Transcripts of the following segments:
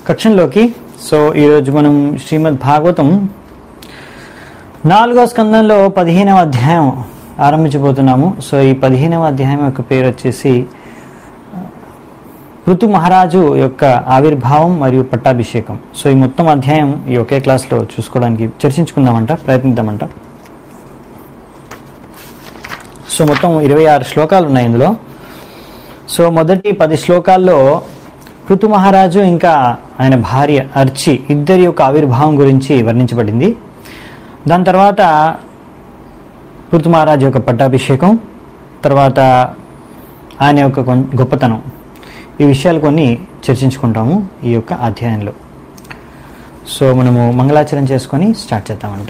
కక్షంలోకి so ఈరోజు మనం శ్రీమద్ భాగవతం నాలుగో స్కందంలో పదిహేనవ అధ్యాయం ఆరంభించబోతున్నాము సో ఈ పదిహేనవ అధ్యాయం యొక్క పేరు వచ్చేసి ఋతు మహారాజు యొక్క ఆవిర్భావం మరియు పట్టాభిషేకం సో ఈ మొత్తం అధ్యాయం ఈ ఒకే క్లాస్లో చూసుకోవడానికి చర్చించుకుందామంట ప్రయత్నిద్దామంట సో మొత్తం ఇరవై ఆరు శ్లోకాలు ఉన్నాయి ఇందులో సో మొదటి పది శ్లోకాల్లో ఋతు మహారాజు ఇంకా ఆయన భార్య అర్చి ఇద్దరి యొక్క ఆవిర్భావం గురించి వర్ణించబడింది దాని తర్వాత ఋతు మహారాజు యొక్క పట్టాభిషేకం తర్వాత ఆయన యొక్క కొన్- గొప్పతనం ఈ విషయాలు కొన్ని చర్చించుకుంటాము ఈ యొక్క అధ్యాయంలో సో మనము మంగళాచరణ చేసుకొని స్టార్ట్ చేద్దామంట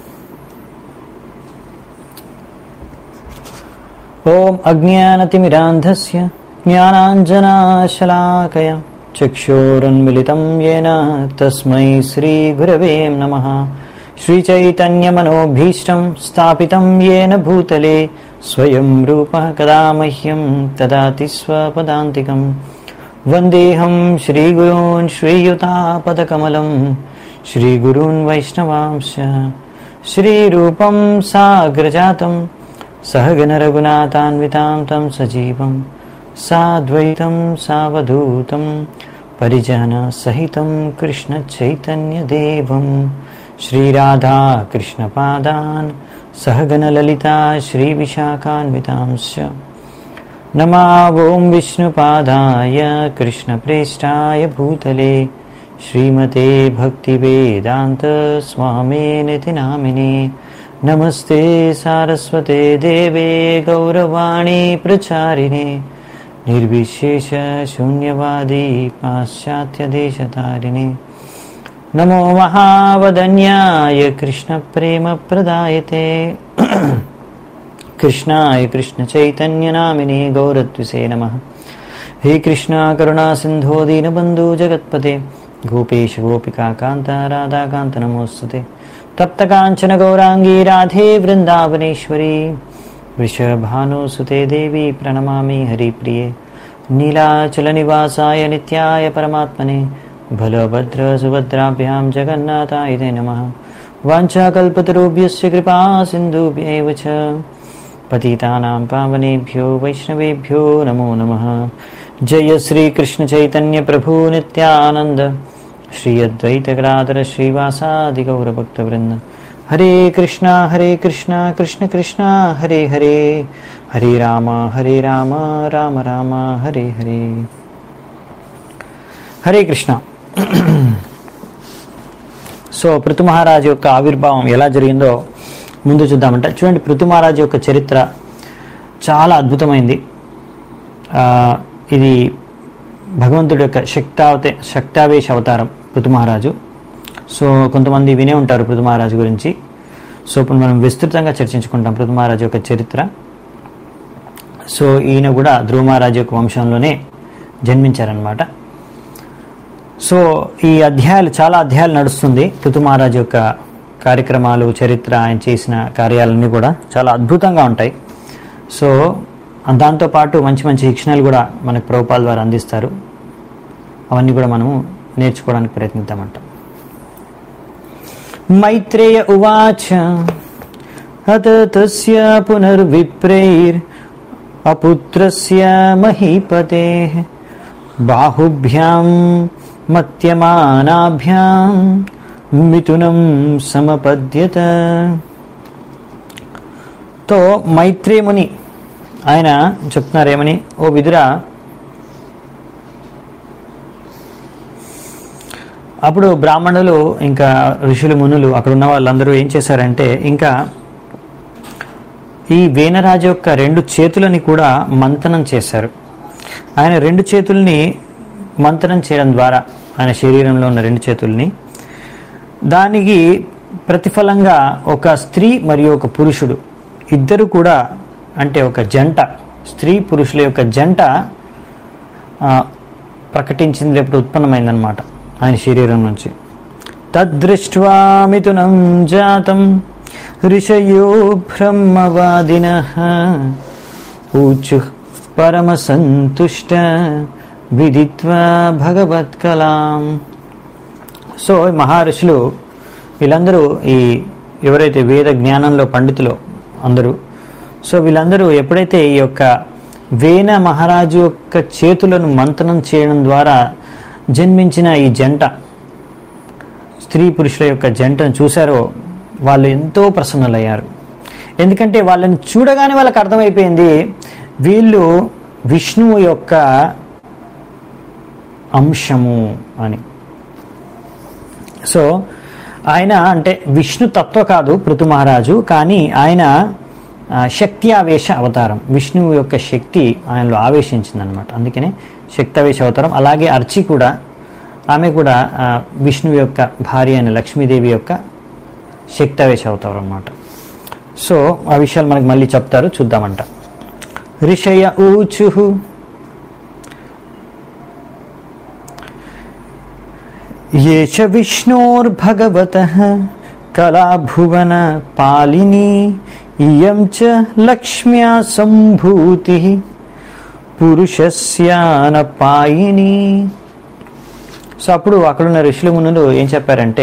ఓం అజ్ఞానతిమిరాంధస్య జ్ఞానాంజనాశలాకయ చక్షోరున్మిలితం येन తస్మై శ్రీగురవే నమః శ్రీచైతన్యమనోభీష్టం స్థాపితం येन భూతలే స్వయం రూపः కదా మह्यं దదాతి స్వపదాంతికం వందేహం శ్రీగురూన్ శ్రీయుతాపదకమలం శ్రీగురూన్ వైష్ణవాంశ శ్రీరూపం సాగ్రజాతం सहगन रघुनाथान्वितां तं सजीवं साद्वैतं सावधूतं परिजनसहितं कृष्णचैतन्यदेवं श्रीराधा कृष्णपादान् सहगनललिता श्रीविशाखान्वितांश्च नमा ॐ विष्णुपादाय कृष्णप्रेष्ठाय भूतले श्रीमते भक्तिवेदान्तस्वामिनिति नामिने नमस्ते सारस्वते देवे गौरवाणी प्रचारिणे निर्विशेषशून्यवादी पाश्चात्यदेशतारिणे नमो महावदन्याय कृष्णप्रेमप्रदायते कृष्णाय कृष्णचैतन्यनामिने गौरद्विषे नमः हे कृष्णा करुणा सिन्धो दीनबन्धु जगत्पते गोपेश गोपिका कान्त राधाकान्त नमोऽस्तुते तप्तकाञ्चन गौराङ्गी राधे वृन्दावनेश्वरी वृषभानुसुते देवी प्रणमामि हरिप्रिये नीलाचलनिवासाय नित्याय परमात्मने बलभद्रसुभद्राभ्यां जगन्नाथाय ते नमः वाञ्छाकल्पतरुभ्यश्च कृपा सिन्धुभ्यैव च पतितानां पावनेभ्यो वैष्णवेभ्यो नमो नमः जय श्रीकृष्णचैतन्यप्रभु नित्यानन्द श्री अद्वैतगदाधर श्रीवासादिगौरभक्तवृन्द हरे कृष्णा हरे कृष्णा कृष्ण कृष्णा हरे हरे हरे राम हरे राम राम राम हरे हरे హరే కృష్ణ సో పృథు మహారాజు యొక్క ఆవిర్భావం ఎలా జరిగిందో ముందు చూద్దామంట చూడండి పృథు మహారాజు యొక్క చరిత్ర చాలా అద్భుతమైంది ఆ, ఇది భగవంతుడి యొక్క శక్తావతే శక్తావేశ అవతారం పృథు మహారాజు సో కొంతమంది వినే ఉంటారు పృథు మహారాజు గురించి సో ఇప్పుడు మనం విస్తృతంగా చర్చించుకుంటాం పృథు మహారాజు యొక్క చరిత్ర సో ఈయన కూడా ధ్రువ మహారాజు యొక్క వంశంలోనే జన్మించారనమాట సో ఈ అధ్యాయాలు చాలా అధ్యాయాలు నడుస్తుంది పృథు మహారాజు యొక్క కార్యక్రమాలు చరిత్ర ఆయన చేసిన కార్యాలన్నీ కూడా చాలా అద్భుతంగా ఉంటాయి సో దాంతోపాటు మంచి మంచి శిక్షణలు కూడా మనకు ప్రభుపాల ద్వారా అందిస్తారు అవన్నీ కూడా మనము నేర్చుకోవడానికి ప్రయత్నిద్దామంట మైత్రేయ ఉవాచ అత తస్య పునర్విప్రైర్ అపుత్రస్య మహీపతే బాహుభ్యాం మత్యమానాభ్యాం మిథునం సమపద్యత తో మైత్రేముని ఆయన చెప్తున్నారేమని ఓ విదురా అప్పుడు బ్రాహ్మణులు ఇంకా ఋషులు మునులు అక్కడ ఉన్న వాళ్ళందరూ ఏం చేశారంటే ఇంకా ఈ వేనరాజు యొక్క రెండు చేతులని కూడా మంతనం చేశారు ఆయన రెండు చేతుల్ని మంతనం చేయడం ద్వారా ఆయన శరీరంలో ఉన్న రెండు చేతుల్ని దానికి ప్రతిఫలంగా ఒక స్త్రీ మరియు ఒక పురుషుడు ఇద్దరు కూడా అంటే ఒక జంట స్త్రీ పురుషుల యొక్క జంట ఆ, ప్రకటించింది రేపు ఉత్పన్నమైందనమాట ఆయన శరీరం నుంచి తద్దృష్ట్వా మిథునం జాతం ఋషయో బ్రహ్మవాదిన ఊచు పరమసంతుష్ట విదిత్వా భగవత్కలాం సో ఈ మహర్షులు వీళ్ళందరూ ఈ ఎవరైతే వేద జ్ఞానంలో పండితులు అందరూ సో వీళ్ళందరూ ఎప్పుడైతే ఈ యొక్క వేన మహారాజు యొక్క చేతులను మంతనం చేయడం ద్వారా జన్మించిన ఈ జంట స్త్రీ పురుషుల యొక్క జంటను చూశారో వాళ్ళు ఎంతో ప్రసన్నులయ్యారు ఎందుకంటే వాళ్ళని చూడగానే వాళ్ళకి అర్థమైపోయింది వీళ్ళు విష్ణువు యొక్క అంశము అని సో ఆయన అంటే విష్ణు తత్వ కాదు పృథు మహారాజు కానీ ఆయన ఆ, శక్తి ఆవేశ అవతారం విష్ణువు యొక్క శక్తి ఆయనలో ఆవేశించింది అనమాట అందుకనే శక్తావేశ అవతారం అలాగే అర్చి కూడా ఆమె కూడా ఆ, విష్ణువు యొక్క భార్య అయిన లక్ష్మీదేవి యొక్క శక్తావేశ అవతారం అన్నమాట సో ఆ విషయాలు మనకు మళ్ళీ చెప్తారు చూద్దామంట ఋషయ ఊచు ये च विष्णोर्भगवतः कलाभुवन पालिनी इयं च लक्ष्म्या सम्भूतिः పురుషస్యానపాయిని సో అప్పుడు అక్కడున్న ఋషుల మునులు ఏం చెప్పారంటే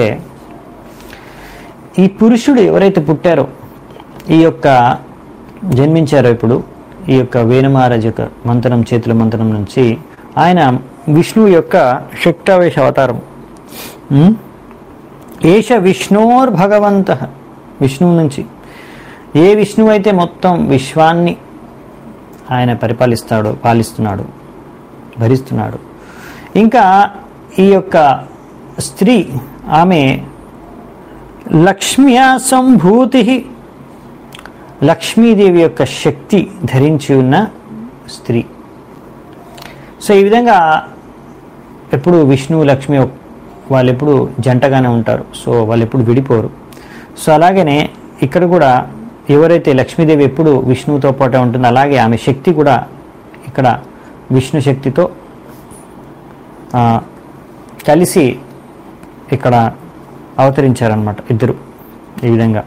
ఈ పురుషుడు ఎవరైతే పుట్టారో ఈ యొక్క జన్మించారో ఇప్పుడు ఈ యొక్క వేణుమహారాజ్ యొక్క మంత్రం చేతుల మంత్రం నుంచి ఆయన విష్ణువు యొక్క శక్తావేశ అవతారం ఉమ్? ఏష విష్ణోర్ భగవంత విష్ణువు నుంచి ఏ విష్ణువు అయితే మొత్తం విశ్వాన్ని ఆయన పరిపాలిస్తాడు పాలిస్తున్నాడు భరిస్తున్నాడు ఇంకా ఈ యొక్క స్త్రీ ఆమె లక్ష్మ్యా సంభూతి లక్ష్మీదేవి యొక్క శక్తి ధరించి ఉన్న స్త్రీ సో ఈ విధంగా ఎప్పుడు విష్ణువు లక్ష్మి ఒక్- వాళ్ళు ఎప్పుడు జంటగానే ఉంటారు సో వాళ్ళు ఎప్పుడు విడిపోరు సో అలాగనే ఇక్కడ కూడా ఎవరైతే లక్ష్మీదేవి ఎప్పుడు విష్ణువుతో పాటు ఉంటుందో అలాగే ఆమె శక్తి కూడా ఇక్కడ విష్ణు శక్తితో ఆ, కలిసి ఇక్కడ అవతరించారనమాట ఇద్దరు ఈ విధంగా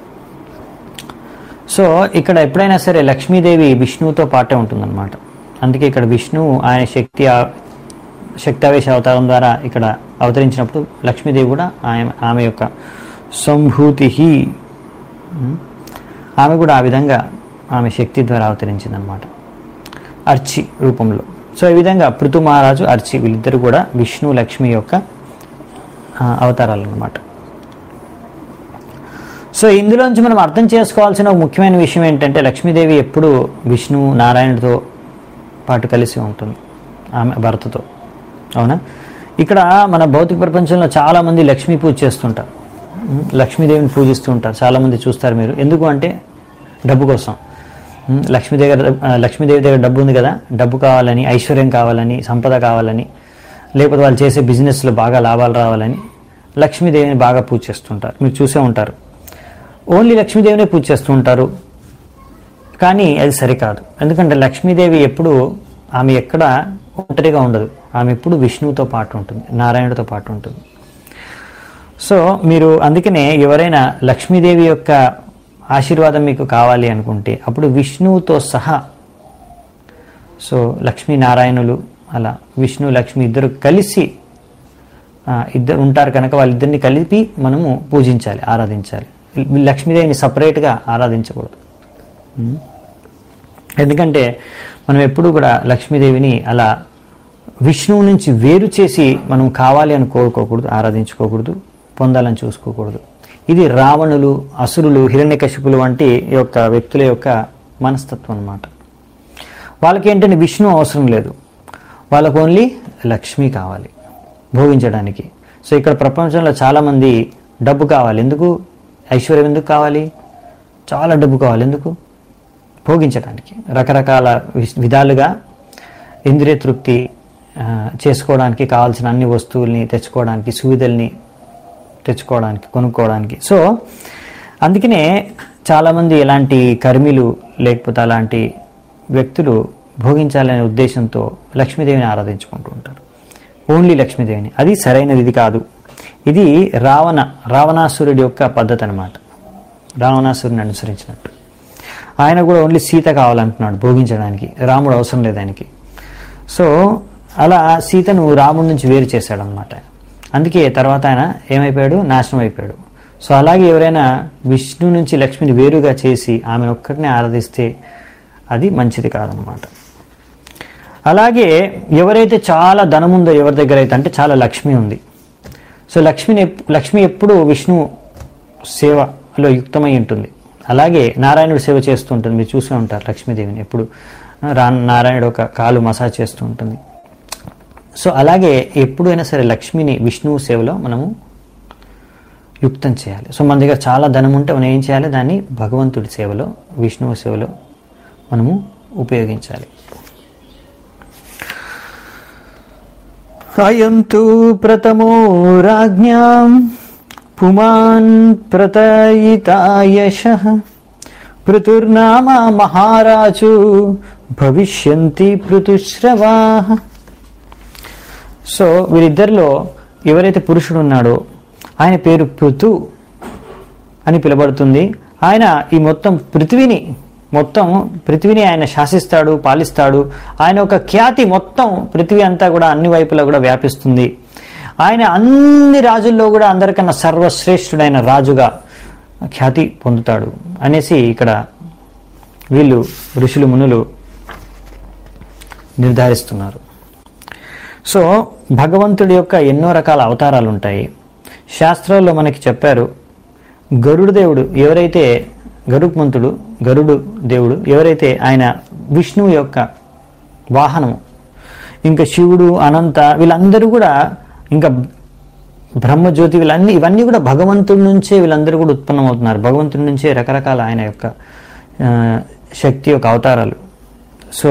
సో ఇక్కడ ఎప్పుడైనా సరే లక్ష్మీదేవి విష్ణువుతో పాటే ఉంటుందన్నమాట అందుకే ఇక్కడ విష్ణువు ఆయన శక్తి ఆ- శక్తావేశ అవతారం ద్వారా ఇక్కడ అవతరించినప్పుడు లక్ష్మీదేవి కూడా ఆమె ఆమె యొక్క సంభూతి ఆమె కూడా ఆ విధంగా ఆమె శక్తి ద్వారా అవతరించిందనమాట అర్చి రూపంలో సో ఈ విధంగా పృథు మహారాజు అర్చి వీళ్ళిద్దరు కూడా విష్ణు లక్ష్మి యొక్క ఆ, అవతారాలు అన్నమాట సో ఇందులోంచి మనం అర్థం చేసుకోవాల్సిన ఒక ముఖ్యమైన విషయం ఏంటంటే లక్ష్మీదేవి ఎప్పుడు విష్ణు నారాయణుడితో పాటు కలిసి ఉంటుంది ఆమె భర్తతో అవునా ఇక్కడ మన భౌతిక ప్రపంచంలో చాలామంది లక్ష్మీ పూజ చేస్తుంటారు ఉం, లక్ష్మీదేవిని పూజిస్తూ ఉంటారు చాలామంది చూస్తారు మీరు ఎందుకు అంటే డబ్బు కోసం ఉం, లక్ష్మీదేవి దగ్గర ఆ, లక్ష్మీదేవి దగ్గర డబ్బు ఉంది కదా డబ్బు కావాలని ఐశ్వర్యం కావాలని సంపద కావాలని లేకపోతే వాళ్ళు చేసే బిజినెస్లో బాగా లాభాలు రావాలని లక్ష్మీదేవిని బాగా పూజ చేస్తుంటారు మీరు చూసే ఉంటారు ఓన్లీ లక్ష్మీదేవినే పూజ చేస్తూ ఉంటారు కానీ అది సరికాదు ఎందుకంటే లక్ష్మీదేవి ఎప్పుడు ఆమె ఎక్కడ ఒంటరిగా ఉండదు ఆమె ఎప్పుడు విష్ణువుతో పాటు ఉంటుంది నారాయణుడితో పాటు ఉంటుంది సో మీరు అందుకనే ఎవరైనా లక్ష్మీదేవి యొక్క ఆశీర్వాదం మీకు కావాలి అనుకుంటే అప్పుడు విష్ణువుతో సహా సో లక్ష్మీనారాయణులు అలా విష్ణు లక్ష్మి ఇద్దరు కలిసి ఆ, ఇద్దరు ఉంటారు కనుక వాళ్ళిద్దరిని కలిపి మనము పూజించాలి ఆరాధించాలి లక్ష్మీదేవిని సపరేట్గా ఆరాధించకూడదు ఉం? ఎందుకంటే మనం ఎప్పుడు కూడా లక్ష్మీదేవిని అలా విష్ణువు నుంచి వేరు చేసి మనం కావాలి అని కోరుకోకూడదు ఆరాధించుకోకూడదు పొందాలని చూసుకోకూడదు ఇది రావణులు అసురులు హిరణ్యకశిపులు వంటి యొక్క వ్యక్తుల యొక్క మనస్తత్వం అన్నమాట వాళ్ళకి ఏంటంటే విష్ణు అవసరం లేదు వాళ్ళకు ఓన్లీ లక్ష్మి కావాలి భోగించడానికి సో ఇక్కడ ప్రపంచంలో చాలామంది డబ్బు కావాలి ఎందుకు ఐశ్వర్యం ఎందుకు కావాలి చాలా డబ్బు కావాలి ఎందుకు భోగించడానికి రకరకాల వి- విధాలుగా ఇంద్రియ తృప్తి ఆ, చేసుకోవడానికి కావాల్సిన అన్ని వస్తువుల్ని తెచ్చుకోవడానికి సువిధల్ని తెచ్చుకోవడానికి కొనుక్కోవడానికి సో అందుకనే చాలామంది ఇలాంటి కర్మిలు లేకపోతే అలాంటి వ్యక్తులు భోగించాలనే ఉద్దేశంతో లక్ష్మీదేవిని ఆరాధించుకుంటూ ఉంటారు ఓన్లీ లక్ష్మీదేవిని అది సరైనది ఇది కాదు ఇది రావణ రావణాసురుడి యొక్క పద్ధతి అనమాట రావణాసురుని అనుసరించినట్టు ఆయన కూడా ఓన్లీ సీత కావాలంటున్నాడు భోగించడానికి రాముడు అవసరం లేదు ఆయనకి సో అలా సీతను రాముడి నుంచి వేరు చేశాడనమాట అందుకే తర్వాత ఆయన ఏమైపోయాడు నాశనం అయిపోయాడు సో అలాగే ఎవరైనా విష్ణు నుంచి లక్ష్మిని వేరుగా చేసి ఆమెను ఒక్కటినే ఆరాధిస్తే అది మంచిది కాదనమాట అలాగే ఎవరైతే చాలా ధనం ఉందో ఎవరి దగ్గర అయితే అంటే చాలా లక్ష్మి ఉంది సో లక్ష్మిని ఎప్- లక్ష్మి ఎప్పుడు విష్ణు సేవలో యుక్తమై ఉంటుంది అలాగే నారాయణుడు సేవ చేస్తూ ఉంటుంది మీరు చూసే ఉంటారు లక్ష్మీదేవిని ఎప్పుడు ఆ, రా నారాయణుడు ఒక కాలు మసాజ్ చేస్తూ ఉంటుంది సో అలాగే ఎప్పుడైనా సరే లక్ష్మిని విష్ణువు సేవలో మనము యుక్తం చేయాలి సో మన దగ్గర చాలా ధనం ఉంటే మనం ఏం చేయాలి దాన్ని భగవంతుడి సేవలో విష్ణువు సేవలో మనము ఉపయోగించాలి అయం తు ప్రథమో రాజ్ఞాం పుమాన్ ప్రతయితాయశ పృతుర్నామ మహారాజు భవిష్యంతి పృతుశ్రవా సో వీరిద్దరిలో ఎవరైతే పురుషుడు ఉన్నాడో ఆయన పేరు పృథు అని పిలువబడుతుంది ఆయన ఈ మొత్తం పృథ్వీని మొత్తం పృథ్వీని ఆయన శాసిస్తాడు పాలిస్తాడు ఆయన ఒక ఖ్యాతి మొత్తం పృథ్వీ అంతా కూడా అన్ని వైపులా కూడా వ్యాపిస్తుంది ఆయన అన్ని రాజుల్లో కూడా అందరికన్నా సర్వశ్రేష్ఠుడైన రాజుగా ఖ్యాతి పొందుతాడు అనేసి ఇక్కడ వీళ్ళు ఋషులు మునులు నిర్ధారిస్తున్నారు సో భగవంతుడి యొక్క ఎన్నో రకాల అవతారాలు ఉంటాయి శాస్త్రాల్లో మనకి చెప్పారు గరుడు దేవుడు ఎవరైతే గరుత్మంతుడు గరుడు దేవుడు ఎవరైతే ఆయన విష్ణువు యొక్క వాహనము ఇంకా శివుడు అనంత వీళ్ళందరూ కూడా ఇంకా బ్రహ్మజ్యోతి వీళ్ళన్ని ఇవన్నీ కూడా భగవంతుడి నుంచే వీళ్ళందరూ కూడా ఉత్పన్నమవుతున్నారు భగవంతుడి నుంచే రకరకాల ఆయన యొక్క ఆ, శక్తి యొక్క అవతారాలు సో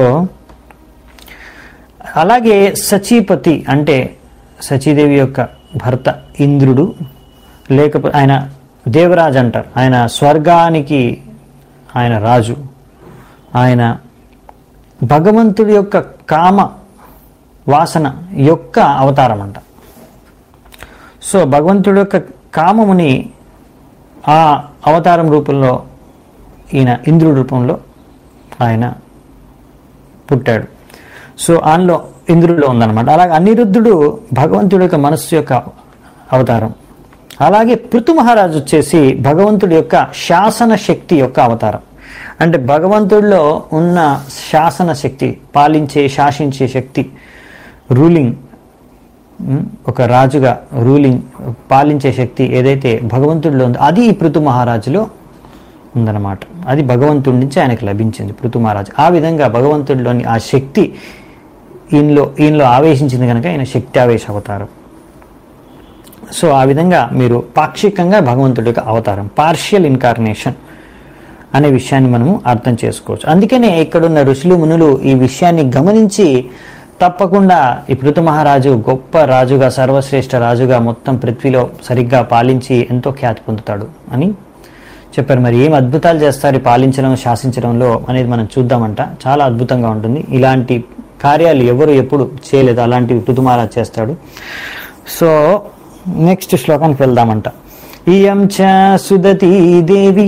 అలాగే సచీపతి అంటే సచీదేవి యొక్క భర్త ఇంద్రుడు లేకపోతే ఆయన దేవరాజు అంటారు ఆయన స్వర్గానికి ఆయన రాజు ఆయన భగవంతుడి యొక్క కామ వాసన యొక్క అవతారం అంట సో భగవంతుడి యొక్క కామముని ఆ అవతారం రూపంలో ఈయన ఇంద్రుడి రూపంలో ఆయన పుట్టాడు సో ఆయనలో ఇంద్రుడిలో ఉందన్నమాట అలాగే అనిరుద్ధుడు భగవంతుడి యొక్క మనస్సు యొక్క అవతారం అలాగే పృథు మహారాజు వచ్చేసి భగవంతుడి యొక్క శాసన శక్తి యొక్క అవతారం అంటే భగవంతుడిలో ఉన్న శాసన శక్తి పాలించే శాసించే శక్తి రూలింగ్ ఉమ్, ఒక రాజుగా రూలింగ్ పాలించే శక్తి ఏదైతే భగవంతుడిలో ఉందో అది ఈ పృథు మహారాజులో ఉందన్నమాట అది భగవంతుడి నుంచి ఆయనకు లభించింది పృథు మహారాజు ఆ విధంగా భగవంతుడిలోని ఆ శక్తి ఈయనలో ఈయనలో ఆవేశించింది కనుక ఈయన శక్తి ఆవేశ అవతారం సో ఆ విధంగా మీరు పాక్షికంగా భగవంతుడి యొక్క అవతారం పార్షియల్ ఇన్కార్నేషన్ అనే విషయాన్ని మనము అర్థం చేసుకోవచ్చు అందుకనే ఇక్కడున్న ఋషులు మునులు ఈ విషయాన్ని గమనించి తప్పకుండా ఈ పృథు మహారాజు గొప్ప రాజుగా సర్వశ్రేష్ఠ రాజుగా మొత్తం పృథ్వీలో సరిగ్గా పాలించి ఎంతో ఖ్యాతి పొందుతాడు అని చెప్పారు మరి ఏం అద్భుతాలు చేస్తారు ఈ పాలించడం శాసించడంలో అనేది మనం చూద్దామంట చాలా అద్భుతంగా ఉంటుంది ఇలాంటి కార్యాలు ఎవరు ఎప్పుడు చేయలేదు అలాంటివి పృథు మహారాజు చేస్తాడు సో నెక్స్ట్ శ్లోకానికి వెళ్దామంట ఇయం చ సుదతీ దేవి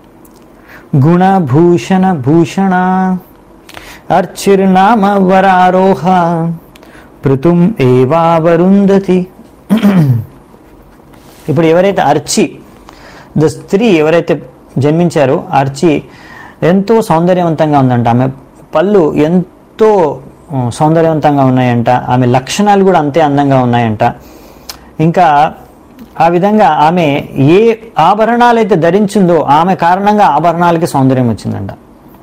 గుణభూషణ భూషణ అర్చిర్నామ వరారోహ పృతుం ఏవావరుందతి ఇప్పుడు ఎవరైతే అర్చి ద స్త్రీ ఎవరైతే జన్మించారో అర్చి ఎంతో సౌందర్యవంతంగా ఉందంట ఆమె పళ్ళు ఎంతో ఆ, సౌందర్యవంతంగా ఉన్నాయంట ఆమె లక్షణాలు కూడా అంతే అందంగా ఉన్నాయంట ఇంకా ఆ విధంగా ఆమె ఏ ఆభరణాలు అయితే ధరించిందో ఆమె కారణంగా ఆభరణాలకి సౌందర్యం వచ్చిందంట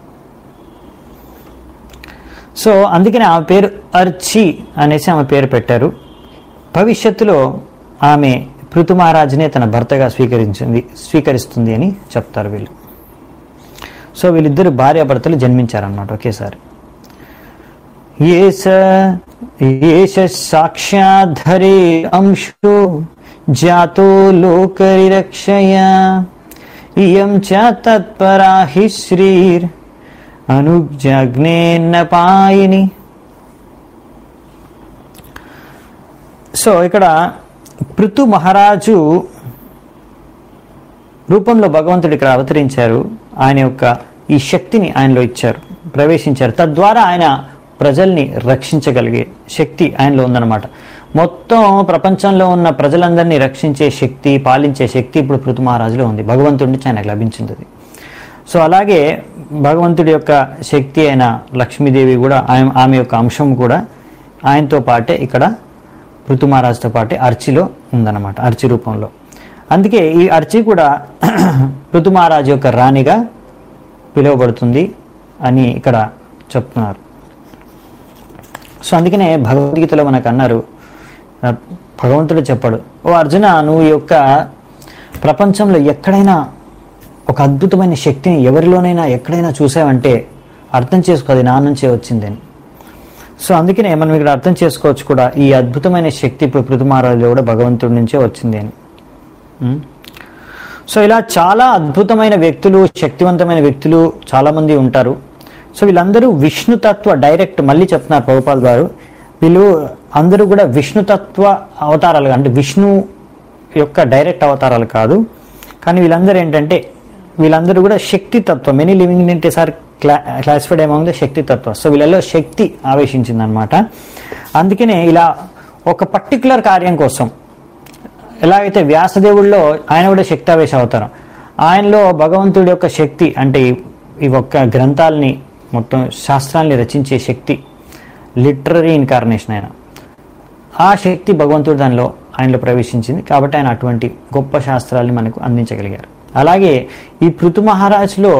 సో అందుకనే ఆమె పేరు అర్చి అనేసి ఆమె పేరు పెట్టారు భవిష్యత్తులో ఆమె పృథు మహారాజునే తన భర్తగా స్వీకరించింది స్వీకరిస్తుంది అని చెప్తారు వీళ్ళు సో వీళ్ళిద్దరు భార్యాభర్తలు జన్మించారన్నమాట ఒకేసారి ఏష ఏష సాక్షాధరే అంశో జాతో లోకరిరక్షయ ఇయం చ తత్పరా హి శ్రీర్ అనుజ్ఞేన్న పాయిని సో ఇక్కడ పృథు మహారాజు రూపంలో భగవంతుడు ఇక్కడ అవతరించారు ఆయన యొక్క ఈ శక్తిని ఆయనలో ఇచ్చారు ప్రవేశించారు తద్వారా ఆయన ప్రజల్ని రక్షించగలిగే శక్తి ఆయనలో ఉందన్నమాట మొత్తం ప్రపంచంలో ఉన్న ప్రజలందరినీ రక్షించే శక్తి పాలించే శక్తి ఇప్పుడు పృథు మహారాజులో ఉంది భగవంతుడి నుంచి ఆయనకు లభించింది అది సో అలాగే భగవంతుడి యొక్క శక్తి అయిన లక్ష్మీదేవి కూడా ఆమె ఆమె యొక్క అంశం కూడా ఆయనతో పాటే ఇక్కడ పృథు మహారాజుతో పాటే అర్చిలో ఉందన్నమాట అర్చి రూపంలో అందుకే ఈ అర్చి కూడా పృథు మహారాజు యొక్క రాణిగా పిలువబడుతుంది అని ఇక్కడ చెప్తున్నారు సో అందుకనే భగవద్గీతలో మనకు అన్నారు ఆ, భగవంతుడు చెప్పాడు ఓ అర్జున నువ్వు ఈ యొక్క ప్రపంచంలో ఎక్కడైనా ఒక అద్భుతమైన శక్తిని ఎవరిలోనైనా ఎక్కడైనా చూసావంటే అర్థం చేసుకో అది నా నుంచే వచ్చిందని సో అందుకనే మనం ఇక్కడ అర్థం చేసుకోవచ్చు కూడా ఈ అద్భుతమైన శక్తి ఇప్పుడు పృథుమారాజులో కూడా భగవంతుడి నుంచే వచ్చింది అని ఉం? సో ఇలా చాలా అద్భుతమైన వ్యక్తులు శక్తివంతమైన వ్యక్తులు చాలా మంది ఉంటారు సో వీళ్ళందరూ విష్ణుతత్వ డైరెక్ట్ మళ్ళీ చెప్తున్నారు ప్రభుపాల్ గారు వీళ్ళు అందరూ కూడా విష్ణుతత్వ అవతారాలు అంటే విష్ణు యొక్క డైరెక్ట్ అవతారాలు కాదు కానీ వీళ్ళందరూ ఏంటంటే వీళ్ళందరూ కూడా శక్తి తత్వం మెనీ లివింగ్ అంటే సార్ క్లా క్లాసిఫైడ్ ఏమవుంది శక్తి తత్వం సో వీళ్ళలో శక్తి ఆవేశించింది అనమాట అందుకనే ఇలా ఒక పర్టికులర్ కార్యం కోసం ఎలాగైతే వ్యాసదేవుల్లో ఆయన కూడా శక్తావేశ అవతారం ఆయనలో భగవంతుడి యొక్క శక్తి అంటే ఈ- ఈ ఒక్క గ్రంథాలని మొత్తం శాస్త్రాల్ని రచించే శక్తి లిటరరీ ఇన్కార్నేషన్ ఆయన ఆ శక్తి భగవంతుడు దానిలో ఆయనలో ప్రవేశించింది కాబట్టి ఆయన అటువంటి గొప్ప శాస్త్రాల్ని మనకు అందించగలిగారు అలాగే ఈ పృథు మహారాజ్లో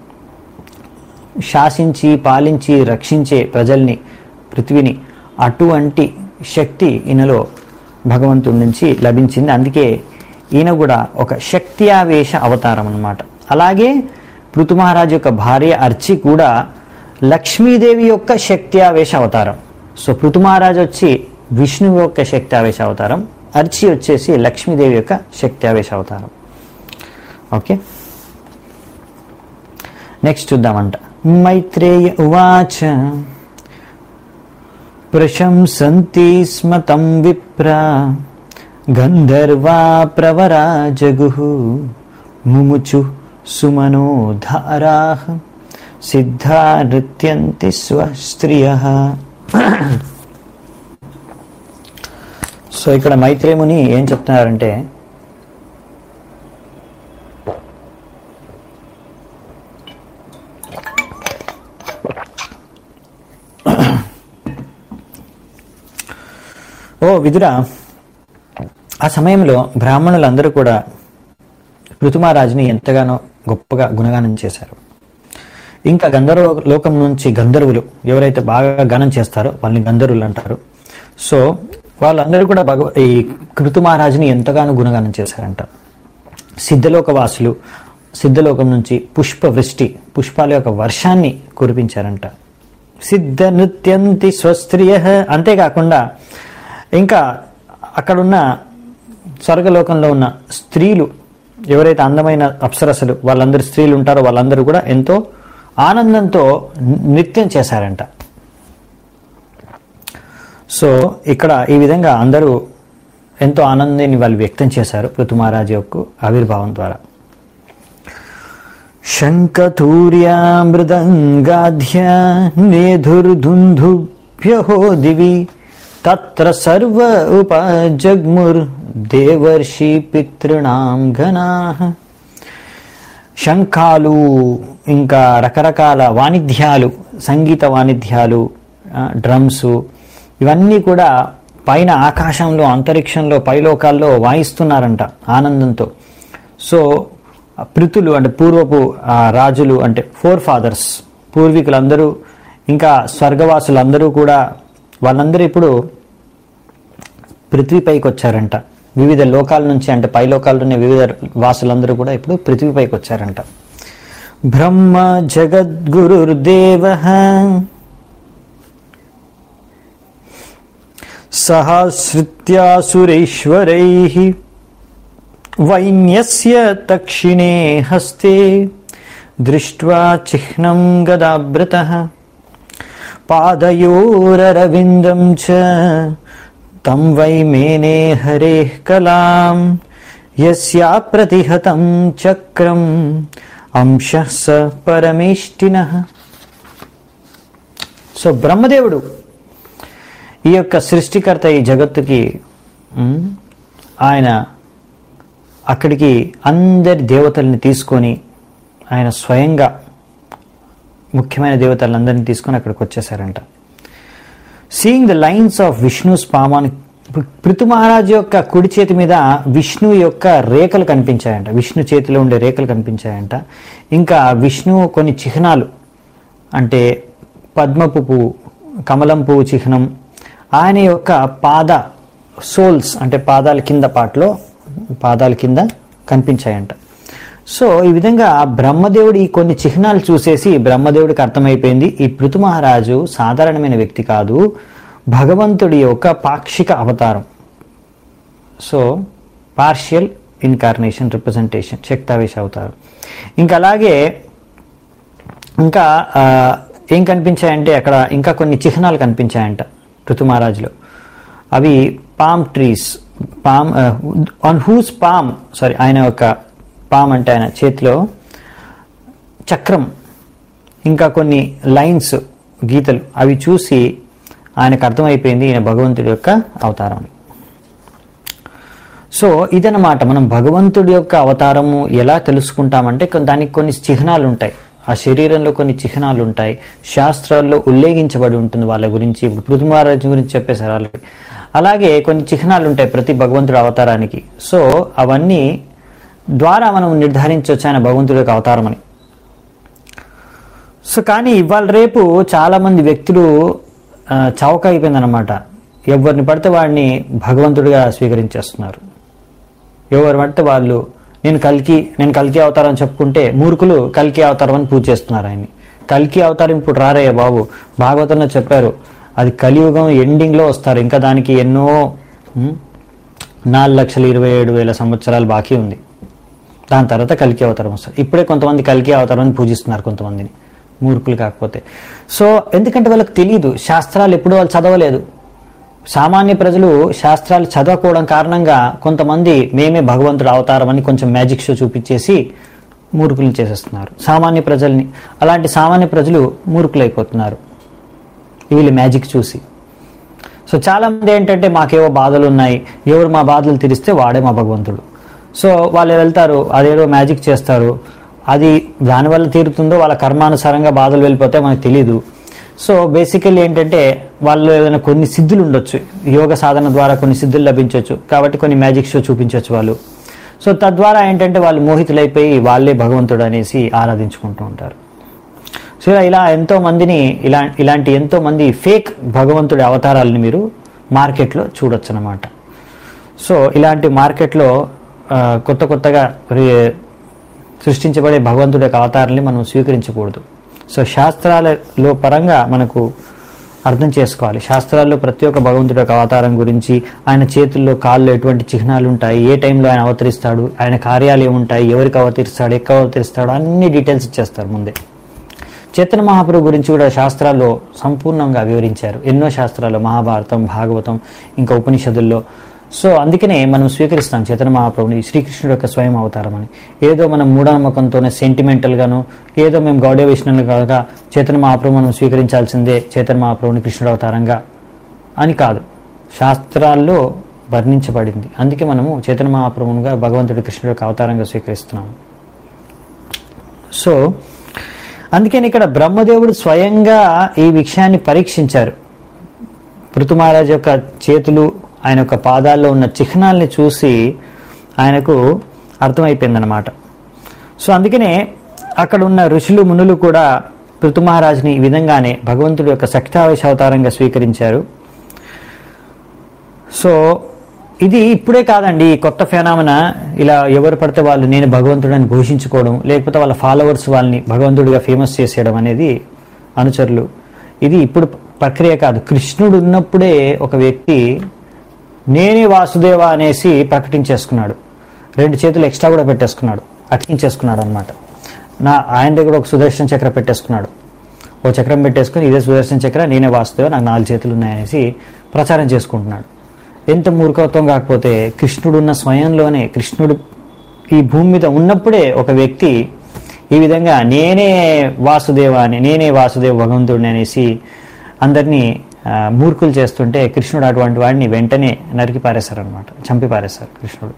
శాసించి పాలించి రక్షించే ప్రజల్ని పృథ్వీని అటువంటి శక్తి ఈయనలో భగవంతుడి నుంచి లభించింది అందుకే ఈయన కూడా ఒక శక్త్యావేశ అవతారం అన్నమాట అలాగే పృథు మహారాజు యొక్క భార్య అర్చి కూడా లక్ష్మీదేవి యొక్క శక్త్యావేశ అవతారం సో పృథు మహారాజు వచ్చి విష్ణువు యొక్క శక్త్యావేశ అవతారం అర్చి వచ్చేసి లక్ష్మీదేవి యొక్క శక్త్యావేశ అవతారం ఓకే నెక్స్ట్ చూద్దామంట మైత్రేయ ఉవాచ ప్రశంసంతి స్మ తం విప్ర గంధర్వా ప్రవరా జగు ముముచు సుమనోధారా సిద్ధా నృత్యంతి స్వస్త్రియ సో ఇక్కడ మైత్రేముని ఏం చెప్తున్నారంటే ఓ విదురా ఆ సమయంలో బ్రాహ్మణులందరూ కూడా ఋతుమారాజుని ఎంతగానో గొప్పగా గుణగానం చేశారు ఇంకా గంధర్వ లోకం నుంచి గంధర్వులు ఎవరైతే బాగా గానం చేస్తారో వాళ్ళని గంధర్వులు అంటారు సో వాళ్ళందరూ కూడా భగవ ఈ కృతుమహారాజుని ఎంతగానో గుణగానం చేశారంట సిద్ధలోక వాసులు సిద్ధలోకం నుంచి పుష్ప వృష్టి పుష్పాల యొక్క వర్షాన్ని కురిపించారంట సిద్ధ నృత్యంతి స్వస్త్రియ అంతేకాకుండా ఇంకా అక్కడున్న స్వర్గలోకంలో ఉన్న స్త్రీలు ఎవరైతే అందమైన అప్సరసలు వాళ్ళందరూ స్త్రీలు ఉంటారో వాళ్ళందరూ కూడా ఎంతో ఆనందంతో నృత్యం చేశారంట సో ఇక్కడ ఈ విధంగా అందరూ ఎంతో ఆనందాన్ని వాళ్ళు వ్యక్తం చేశారు పృథుమహారాజు యొక్క ఆవిర్భావం ద్వారా శంఖతూర్యా మృదంగాధ్య నేధుర్ధుంధుభ్యహో దివి తత్ర సర్వ ఉపజగ్ముర్ దేవర్షి పితృణాం గణా శంఖాలు ఇంకా రకరకాల వాణిధ్యాలు సంగీత వాణిధ్యాలు డ్రమ్స్ ఇవన్నీ కూడా పైన ఆకాశంలో అంతరిక్షంలో పైలోకాల్లో వాయిస్తున్నారంట ఆనందంతో సో పృతులు అంటే పూర్వపు ఆ, రాజులు అంటే ఫోర్ ఫాదర్స్ పూర్వీకులందరూ ఇంకా స్వర్గవాసులందరూ కూడా వాళ్ళందరూ ఇప్పుడు పృథ్వీపైకి వచ్చారంట వివిధ లోకాల నుంచి అంటే పై లోకాల్లోనే వివిధ వాసులందరూ కూడా ఇప్పుడు పృథ్వీపైకి వచ్చారంట బ్రహ్మ జగద్గురుర్దేవ సహాశ్రిత్యాసురైశ్వరై వైన్యస్య దక్షిణే హస్తే దృష్ట్వా చిహ్నం గదాభృత పాదయోరరవిందం చ తం వై మేనే హరే కలాం యస్యా ప్రతిహతం చక్రం అంశ స పరమేష్టిన సో బ్రహ్మదేవుడు ఈ యొక్క సృష్టికర్త ఈ జగత్తుకి ఉమ్, ఆయన అక్కడికి అందరి దేవతల్ని తీసుకొని ఆయన స్వయంగా ముఖ్యమైన దేవతలందరినీ తీసుకొని అక్కడికి వచ్చేసారంట seeing the lines of Vishnu's palm on Prithu మహారాజు యొక్క కుడి చేతి మీద విష్ణు యొక్క రేఖలు కనిపించాయంట విష్ణు చేతిలో ఉండే రేఖలు కనిపించాయంట ఇంకా విష్ణు కొన్ని చిహ్నాలు అంటే పద్మపు పువ్వు కమలం పువ్వు చిహ్నం ఆయన యొక్క పాద సోల్స్ అంటే పాదాల కింద పాటలో పాదాల కింద కనిపించాయంట సో ఈ విధంగా బ్రహ్మదేవుడు ఈ కొన్ని చిహ్నాలు చూసేసి బ్రహ్మదేవుడికి అర్థమైపోయింది ఈ పృథు మహారాజు సాధారణమైన వ్యక్తి కాదు భగవంతుడి యొక్క పాక్షిక అవతారం సో పార్షియల్ ఇన్కార్నేషన్ రిప్రజెంటేషన్ శక్తావేశ అవతారం ఇంకా అలాగే ఇంకా ఆ, ఏం కనిపించాయంటే అక్కడ ఇంకా కొన్ని చిహ్నాలు కనిపించాయంట పృథు మహారాజులో అవి palm trees palm on whose palm sorry ఆయన యొక్క పామ్ అంటే ఆయన చేతిలో చక్రం ఇంకా కొన్ని లైన్స్ గీతలు అవి చూసి ఆయనకు అర్థమైపోయింది ఈయన భగవంతుడి యొక్క అవతారం అని. సో ఇదన్నమాట మనం భగవంతుడి యొక్క అవతారము ఎలా తెలుసుకుంటామంటే కొన్- దానికి కొన్ని చిహ్నాలు ఉంటాయి ఆ శరీరంలో కొన్ని చిహ్నాలు ఉంటాయి శాస్త్రాల్లో ఉల్లేఖించబడి ఉంటుంది వాళ్ళ గురించి ఇప్పుడు పృథు మహారాజు గురించి చెప్పేశారు ఆల్రెడీ అలాగే కొన్ని చిహ్నాలు ఉంటాయి ప్రతి భగవంతుడి అవతారానికి సో అవన్నీ ద్వారా మనం నిర్ధారించవచ్చు ఆయన భగవంతుడి యొక్క అవతారం అని సో కానీ ఇవాళ రేపు చాలా మంది వ్యక్తులు ఆ, చౌక అయిపోయిందనమాట ఎవరిని పడితే వాడిని భగవంతుడిగా స్వీకరించేస్తున్నారు ఎవరు పడితే వాళ్ళు నేను కల్కి నేను కల్కి అవతారం అని చెప్పుకుంటే మూర్ఖులు కల్కి అవతారం అని పూజ చేస్తున్నారు ఆయన్ని కల్కి అవతారం ఇప్పుడు రారయ్య బాబు భాగవతంలో చెప్పారు అది కలియుగం ఎండింగ్లో వస్తారు ఇంకా దానికి ఎన్నో ఉమ్, నాలుగు లక్షల ఇరవై ఏడు వేల సంవత్సరాలు బాకీ ఉంది దాని తర్వాత కలికి అవతారం వస్తారు ఇప్పుడే కొంతమంది కలికి అవతారం అని పూజిస్తున్నారు కొంతమందిని మూర్ఖులు కాకపోతే సో ఎందుకంటే వాళ్ళకి తెలియదు శాస్త్రాలు ఎప్పుడూ వాళ్ళు చదవలేదు సామాన్య ప్రజలు శాస్త్రాలు చదవకపోవడం కారణంగా కొంతమంది మేమే భగవంతుడు అవతారం అని కొంచెం మ్యాజిక్ షో చూపించేసి మూర్ఖులను చేసేస్తున్నారు సామాన్య ప్రజల్ని అలాంటి సామాన్య ప్రజలు మూర్ఖులైపోతున్నారు వీళ్ళు మ్యాజిక్ చూసి సో చాలా మంది ఏంటంటే మాకేవో బాధలు ఉన్నాయి ఎవరు మా బాధలు తీరిస్తే వాడే మా భగవంతుడు సో వాళ్ళు వెళ్తారు అదేదో మ్యాజిక్ చేస్తారు అది దానివల్ల తీరుతుందో వాళ్ళ కర్మానుసారంగా బాధలు వెళ్ళిపోతే మనకు తెలియదు సో బేసికల్లీ ఏంటంటే వాళ్ళు ఏదైనా కొన్ని సిద్ధులు ఉండొచ్చు యోగ సాధన ద్వారా కొన్ని సిద్ధులు లభించవచ్చు కాబట్టి కొన్ని మ్యాజిక్ షో చూపించవచ్చు వాళ్ళు సో తద్వారా ఏంటంటే వాళ్ళు మోహితులైపోయి వాళ్ళే భగవంతుడు అనేసి ఆరాధించుకుంటూ ఉంటారు సో ఇలా- ఇలా ఎంతో మందిని ఇలా ఇలాంటి ఎంతో మంది ఫేక్ భగవంతుడి అవతారాలని మీరు మార్కెట్లో చూడొచ్చు అనమాట సో ఇలాంటి మార్కెట్లో ఆ, కొత్త కొత్తగా రి- సృష్టించబడే భగవంతుడి యొక్క అవతారాన్ని మనం స్వీకరించకూడదు సో శాస్త్రాలలో పరంగా మనకు అర్థం చేసుకోవాలి శాస్త్రాల్లో ప్రతి ఒక్క భగవంతుడి యొక్క అవతారం గురించి ఆయన చేతుల్లో కాళ్ళు ఎటువంటి చిహ్నాలు ఉంటాయి ఏ టైంలో ఆయన అవతరిస్తాడు ఆయన కార్యాలు ఏముంటాయి ఎవరికి అవతరిస్తాడు ఎక్కడ అవతరిస్తాడు అన్ని డీటెయిల్స్ ఇచ్చేస్తారు ముందే చైతన్య మహాప్రభు గురించి కూడా శాస్త్రాల్లో సంపూర్ణంగా వివరించారు ఎన్నో శాస్త్రాలు మహాభారతం భాగవతం ఇంకా ఉపనిషదుల్లో సో అందుకనే మనం స్వీకరిస్తాం చైతన్య మహాప్రభుని శ్రీకృష్ణుడు యొక్క స్వయం అవతారం అని ఏదో మనం మూఢనమ్మకంతోనే సెంటిమెంటల్గాను ఏదో మేము గౌడవ విష్ణులు కాగా చైతన్య మహాప్రభు మనం స్వీకరించాల్సిందే చైతన్య మహాప్రభుని కృష్ణుడు అవతారంగా అని కాదు శాస్త్రాల్లో వర్ణించబడింది అందుకే మనము చైతన్య మహాప్రభునిగా భగవంతుడి కృష్ణుడు యొక్క అవతారంగా స్వీకరిస్తున్నాము సో అందుకని ఇక్కడ బ్రహ్మదేవుడు స్వయంగా ఈ విషయాన్ని పరీక్షించారు పృథు మహారాజ్ యొక్క చేతులు ఆయన యొక్క పాదాల్లో ఉన్న చిహ్నాల్ని చూసి ఆయనకు అర్థమైపోయిందనమాట సో అందుకనే అక్కడ ఉన్న ఋషులు మునులు కూడా పృథు మహారాజుని ఈ విధంగానే భగవంతుడి యొక్క శక్తావేశ అవతారంగా స్వీకరించారు సో ఇది ఇప్పుడే కాదండి ఈ కొత్త ఫెనామన ఇలా ఎవరు పడితే వాళ్ళు నేను భగవంతుడని ఘోషించుకోవడం లేకపోతే వాళ్ళ ఫాలోవర్స్ వాళ్ళని భగవంతుడిగా ఫేమస్ చేసేయడం అనేది అనుచరులు ఇది ఇప్పుడు ప్రక్రియ కాదు కృష్ణుడు ఉన్నప్పుడే ఒక వ్యక్తి నేనే వాసుదేవ అనేసి ప్రకటించేసుకున్నాడు రెండు చేతులు ఎక్స్ట్రా కూడా పెట్టేసుకున్నాడు అతికించేసుకున్నాడు అనమాట నా ఆయన దగ్గర ఒక సుదర్శన చక్ర పెట్టేసుకున్నాడు ఓ చక్రం పెట్టేసుకుని ఇదే సుదర్శన చక్ర నేనే వాసుదేవ నాకు నాలుగు చేతులు ఉన్నాయనేసి ప్రచారం చేసుకుంటున్నాడు ఎంత మూర్ఖత్వం కాకపోతే కృష్ణుడు ఉన్న స్వయంలోనే కృష్ణుడు ఈ భూమి మీద ఉన్నప్పుడే ఒక వ్యక్తి ఈ విధంగా నేనే వాసుదేవ అని నేనే వాసుదేవ భగవంతుడిని అనేసి అందరినీ ఆ, మూర్ఖులు చేస్తుంటే కృష్ణుడు అటువంటి వాడిని వెంటనే నరికి పారేశారనమాట చంపి పారేశారు కృష్ణుడు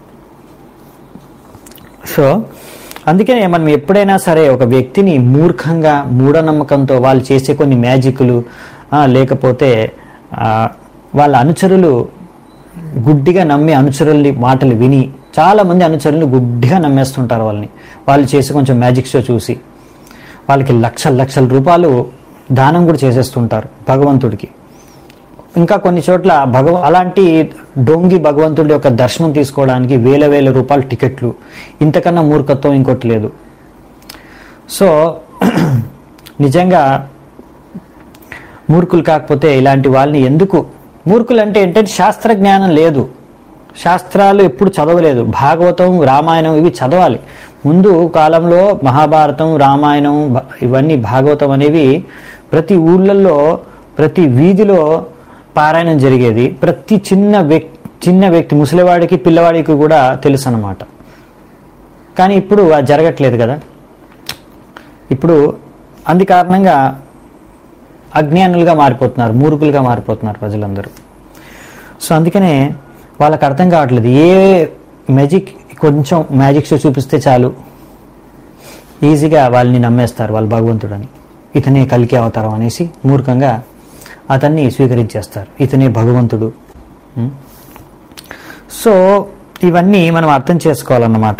సో అందుకనే మనం ఎప్పుడైనా సరే ఒక వ్యక్తిని మూర్ఖంగా మూఢనమ్మకంతో వాళ్ళు చేసే కొన్ని మ్యాజిక్లు ఆ, లేకపోతే ఆ, వాళ్ళ అనుచరులు గుడ్డిగా నమ్మే అనుచరుల్ని మాటలు విని చాలా మంది అనుచరులు గుడ్డిగా నమ్మేస్తుంటారు వాళ్ళని వాళ్ళు చేసే కొంచెం మ్యాజిక్ షో చూసి వాళ్ళకి లక్షల లక్షల రూపాయలు దానం కూడా చేసేస్తుంటారు భగవంతుడికి ఇంకా కొన్ని చోట్ల భగవ అలాంటి డోంగి భగవంతుడి యొక్క దర్శనం తీసుకోవడానికి వేల వేల రూపాయల టికెట్లు ఇంతకన్నా మూర్ఖత్వం ఇంకోటి లేదు సో నిజంగా మూర్ఖులు కాకపోతే ఇలాంటి వాళ్ళని ఎందుకు మూర్ఖులు అంటే ఏంటంటే శాస్త్ర జ్ఞానం లేదు శాస్త్రాలు ఎప్పుడు చదవలేదు భాగవతం రామాయణం ఇవి చదవాలి ముందు కాలంలో మహాభారతం రామాయణం భ- ఇవన్నీ భాగవతం అనేవి ప్రతి ఊళ్ళల్లో ప్రతి వీధిలో పారాయణం జరిగేది ప్రతి చిన్న వ్యక్తి చిన్న వ్యక్తి ముసలివాడికి పిల్లవాడికి కూడా తెలుసు అన్నమాట కానీ ఇప్పుడు అది జరగట్లేదు కదా ఇప్పుడు అందు కారణంగా అజ్ఞానులుగా మారిపోతున్నారు మూర్ఖులుగా మారిపోతున్నారు ప్రజలందరూ సో అందుకనే వాళ్ళకి అర్థం కావట్లేదు ఏ మ్యాజిక్ కొంచెం మ్యాజిక్ షో చూపిస్తే చాలు ఈజీగా వాళ్ళని నమ్మేస్తారు వాళ్ళు భగవంతుడని ఇతనే కలికి అవతారం అనేసి మూర్ఖంగా అతన్ని స్వీకరించేస్తారు ఇతనే భగవంతుడు ఉం? సో ఇవన్నీ మనం అర్థం చేసుకోవాలన్నమాట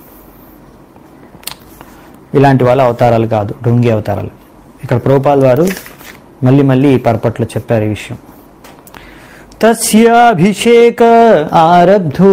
ఇలాంటి వాళ్ళ అవతారాలు కాదు డొంగి అవతారాలు ఇక్కడ ప్రోపాల్ వారు మళ్ళీ మళ్ళీ ఈ పరపట్లో చెప్పారు ఈ విషయం తస్యాభిషేక ఆరబ్ధు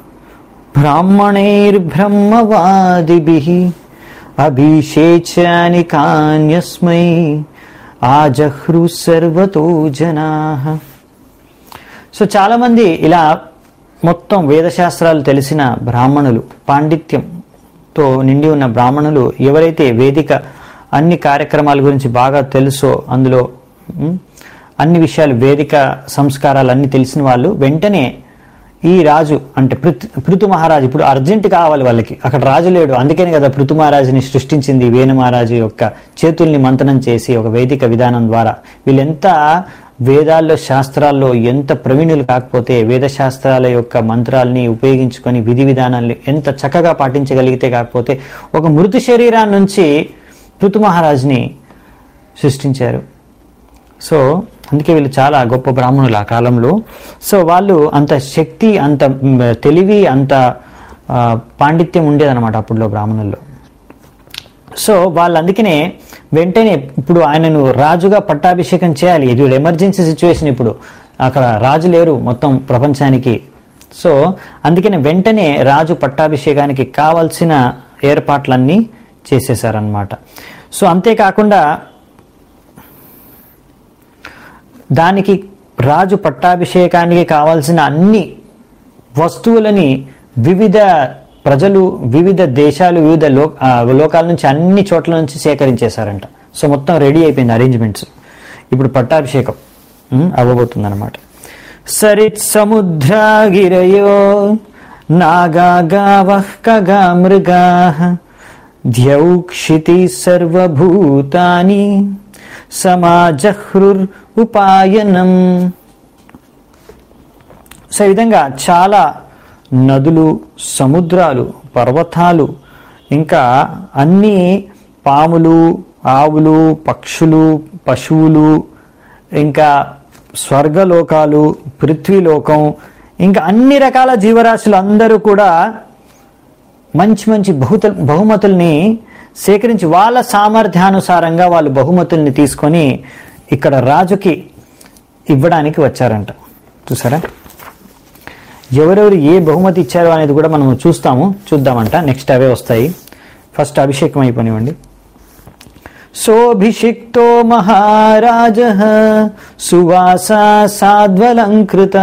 బ్రాహ్మణైర్బ్రహ్మవాదిభిః అభిషేచాని కాన్యస్మై ఆజహ్రు సర్వతో జనాః సో చాలామంది ఇలా మొత్తం వేదశాస్త్రాలు తెలిసిన బ్రాహ్మణులు పాండిత్యంతో నిండి ఉన్న బ్రాహ్మణులు ఎవరైతే వేదిక అన్ని కార్యక్రమాల గురించి బాగా తెలుసో అందులో ఉమ్, అన్ని విషయాలు వేదిక సంస్కారాలు అన్ని తెలిసిన వాళ్ళు వెంటనే ఈ రాజు అంటే పృథ్ పృథు మహారాజు ఇప్పుడు అర్జెంట్ కావాలి వాళ్ళకి అక్కడ రాజు లేడు అందుకనే కదా పృథు మహారాజుని సృష్టించింది వేణు మహారాజు యొక్క చేతుల్ని మంతనం చేసి ఒక వేదిక విధానం ద్వారా వీళ్ళెంత వేదాల్లో శాస్త్రాల్లో ఎంత ప్రవీణులు కాకపోతే వేద శాస్త్రాల యొక్క మంత్రాల్ని ఉపయోగించుకొని విధి విధానాల్ని ఎంత చక్కగా పాటించగలిగితే కాకపోతే ఒక మృతి శరీరాన్ని నుంచి పృథు మహారాజుని సృష్టించారు సో అందుకే వీళ్ళు చాలా గొప్ప బ్రాహ్మణులు ఆ కాలంలో సో వాళ్ళు అంత శక్తి అంత మ్, తెలివి అంత ఆ, పాండిత్యం ఉండేదన్నమాట అప్పుడులో బ్రాహ్మణుల్లో సో వాళ్ళు అందుకనే వెంటనే ఇప్పుడు ఆయనను రాజుగా పట్టాభిషేకం చేయాలి ఇది ఎమర్జెన్సీ సిచ్యువేషన్ ఇప్పుడు అక్కడ రాజు లేరు మొత్తం ప్రపంచానికి సో అందుకనే వెంటనే రాజు పట్టాభిషేకానికి కావాల్సిన ఏర్పాట్లన్నీ చేసేసారనమాట సో అంతేకాకుండా దానికి రాజు పట్టాభిషేకానికి కావాల్సిన అన్ని వస్తువులని వివిధ ప్రజలు వివిధ దేశాలు వివిధ లో ఆ, లోకాల నుంచి అన్ని చోట్ల నుంచి సేకరించేశారంట సో మొత్తం రెడీ అయిపోయింది అరేంజ్మెంట్స్ ఇప్పుడు పట్టాభిషేకం అవ్వబోతుంది అనమాట సరిత్ సముద్రాగిరయో నాగా గావః ఖగా మృగా ద్యౌక్షితి సర్వభూతాని సమాజహ్రుర్ ఉపాయనం సో ఈ విధంగా చాలా నదులు సముద్రాలు పర్వతాలు ఇంకా అన్ని పాములు ఆవులు పక్షులు పశువులు ఇంకా స్వర్గలోకాలు పృథ్వీలోకం ఇంకా అన్ని రకాల జీవరాశులు అందరూ కూడా మంచి మంచి బహుత బహుమతుల్ని సేకరించి వాళ్ళ సామర్థ్యానుసారంగా వాళ్ళు బహుమతుల్ని తీసుకొని ఇక్కడ రాజుకి ఇవ్వడానికి వచ్చారంట చూసారా ఎవరెవరు ఏ బహుమతి ఇచ్చారో అనేది కూడా మనం చూస్తాము చూద్దామంట నెక్స్ట్ అవే వస్తాయి ఫస్ట్ అభిషేకం అయిపోనివ్వండి సోభిషిక్తో మహారాజ సువాసా సాధ్వలంకృత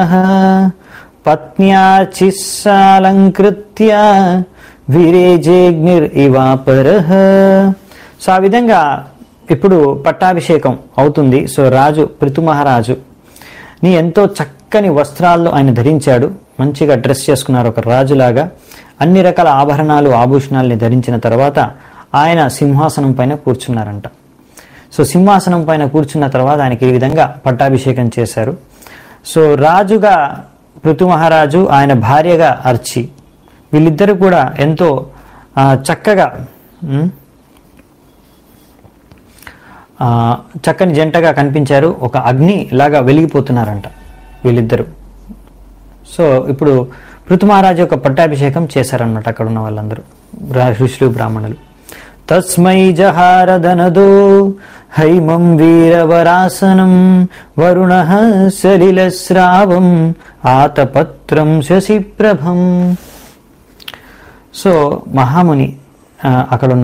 పత్న్యాచిస్సాలంకృత్య విరేజేగ్నిర్ ఇవాపర సో ఆ విధంగా ఇప్పుడు పట్టాభిషేకం అవుతుంది సో రాజు పృథు మహారాజు నీ ఎంతో చక్కని వస్త్రాల్లో ఆయన ధరించాడు మంచిగా డ్రెస్ చేసుకున్నారు ఒక రాజులాగా అన్ని రకాల ఆభరణాలు ఆభూషణాలని ధరించిన తర్వాత ఆయన సింహాసనం పైన కూర్చున్నారంట సో సింహాసనం పైన కూర్చున్న తర్వాత ఆయనకి ఈ విధంగా పట్టాభిషేకం చేశారు సో రాజుగా పృథు మహారాజు ఆయన భార్యగా అర్చి వీళ్ళిద్దరూ కూడా ఎంతో ఆ, చక్కగా ఉమ్, ఆ, చక్కని జంటగా కనిపించారు ఒక అగ్ని లాగా వెలిగిపోతున్నారంట వీళ్ళిద్దరు సో ఇప్పుడు పృథు మహారాజు యొక్క పట్టాభిషేకం చేశారన్నమాట అక్కడ ఉన్న వాళ్ళందరూ బ్రా- ఋషులు బ్రాహ్మణులు తస్మై జహారదనదో హైమం వీరవరాసనం వరుణ సలిలస్రావం ఆతపత్రం శశిప్రభం సో మహాముని ఆ, అక్కడున్న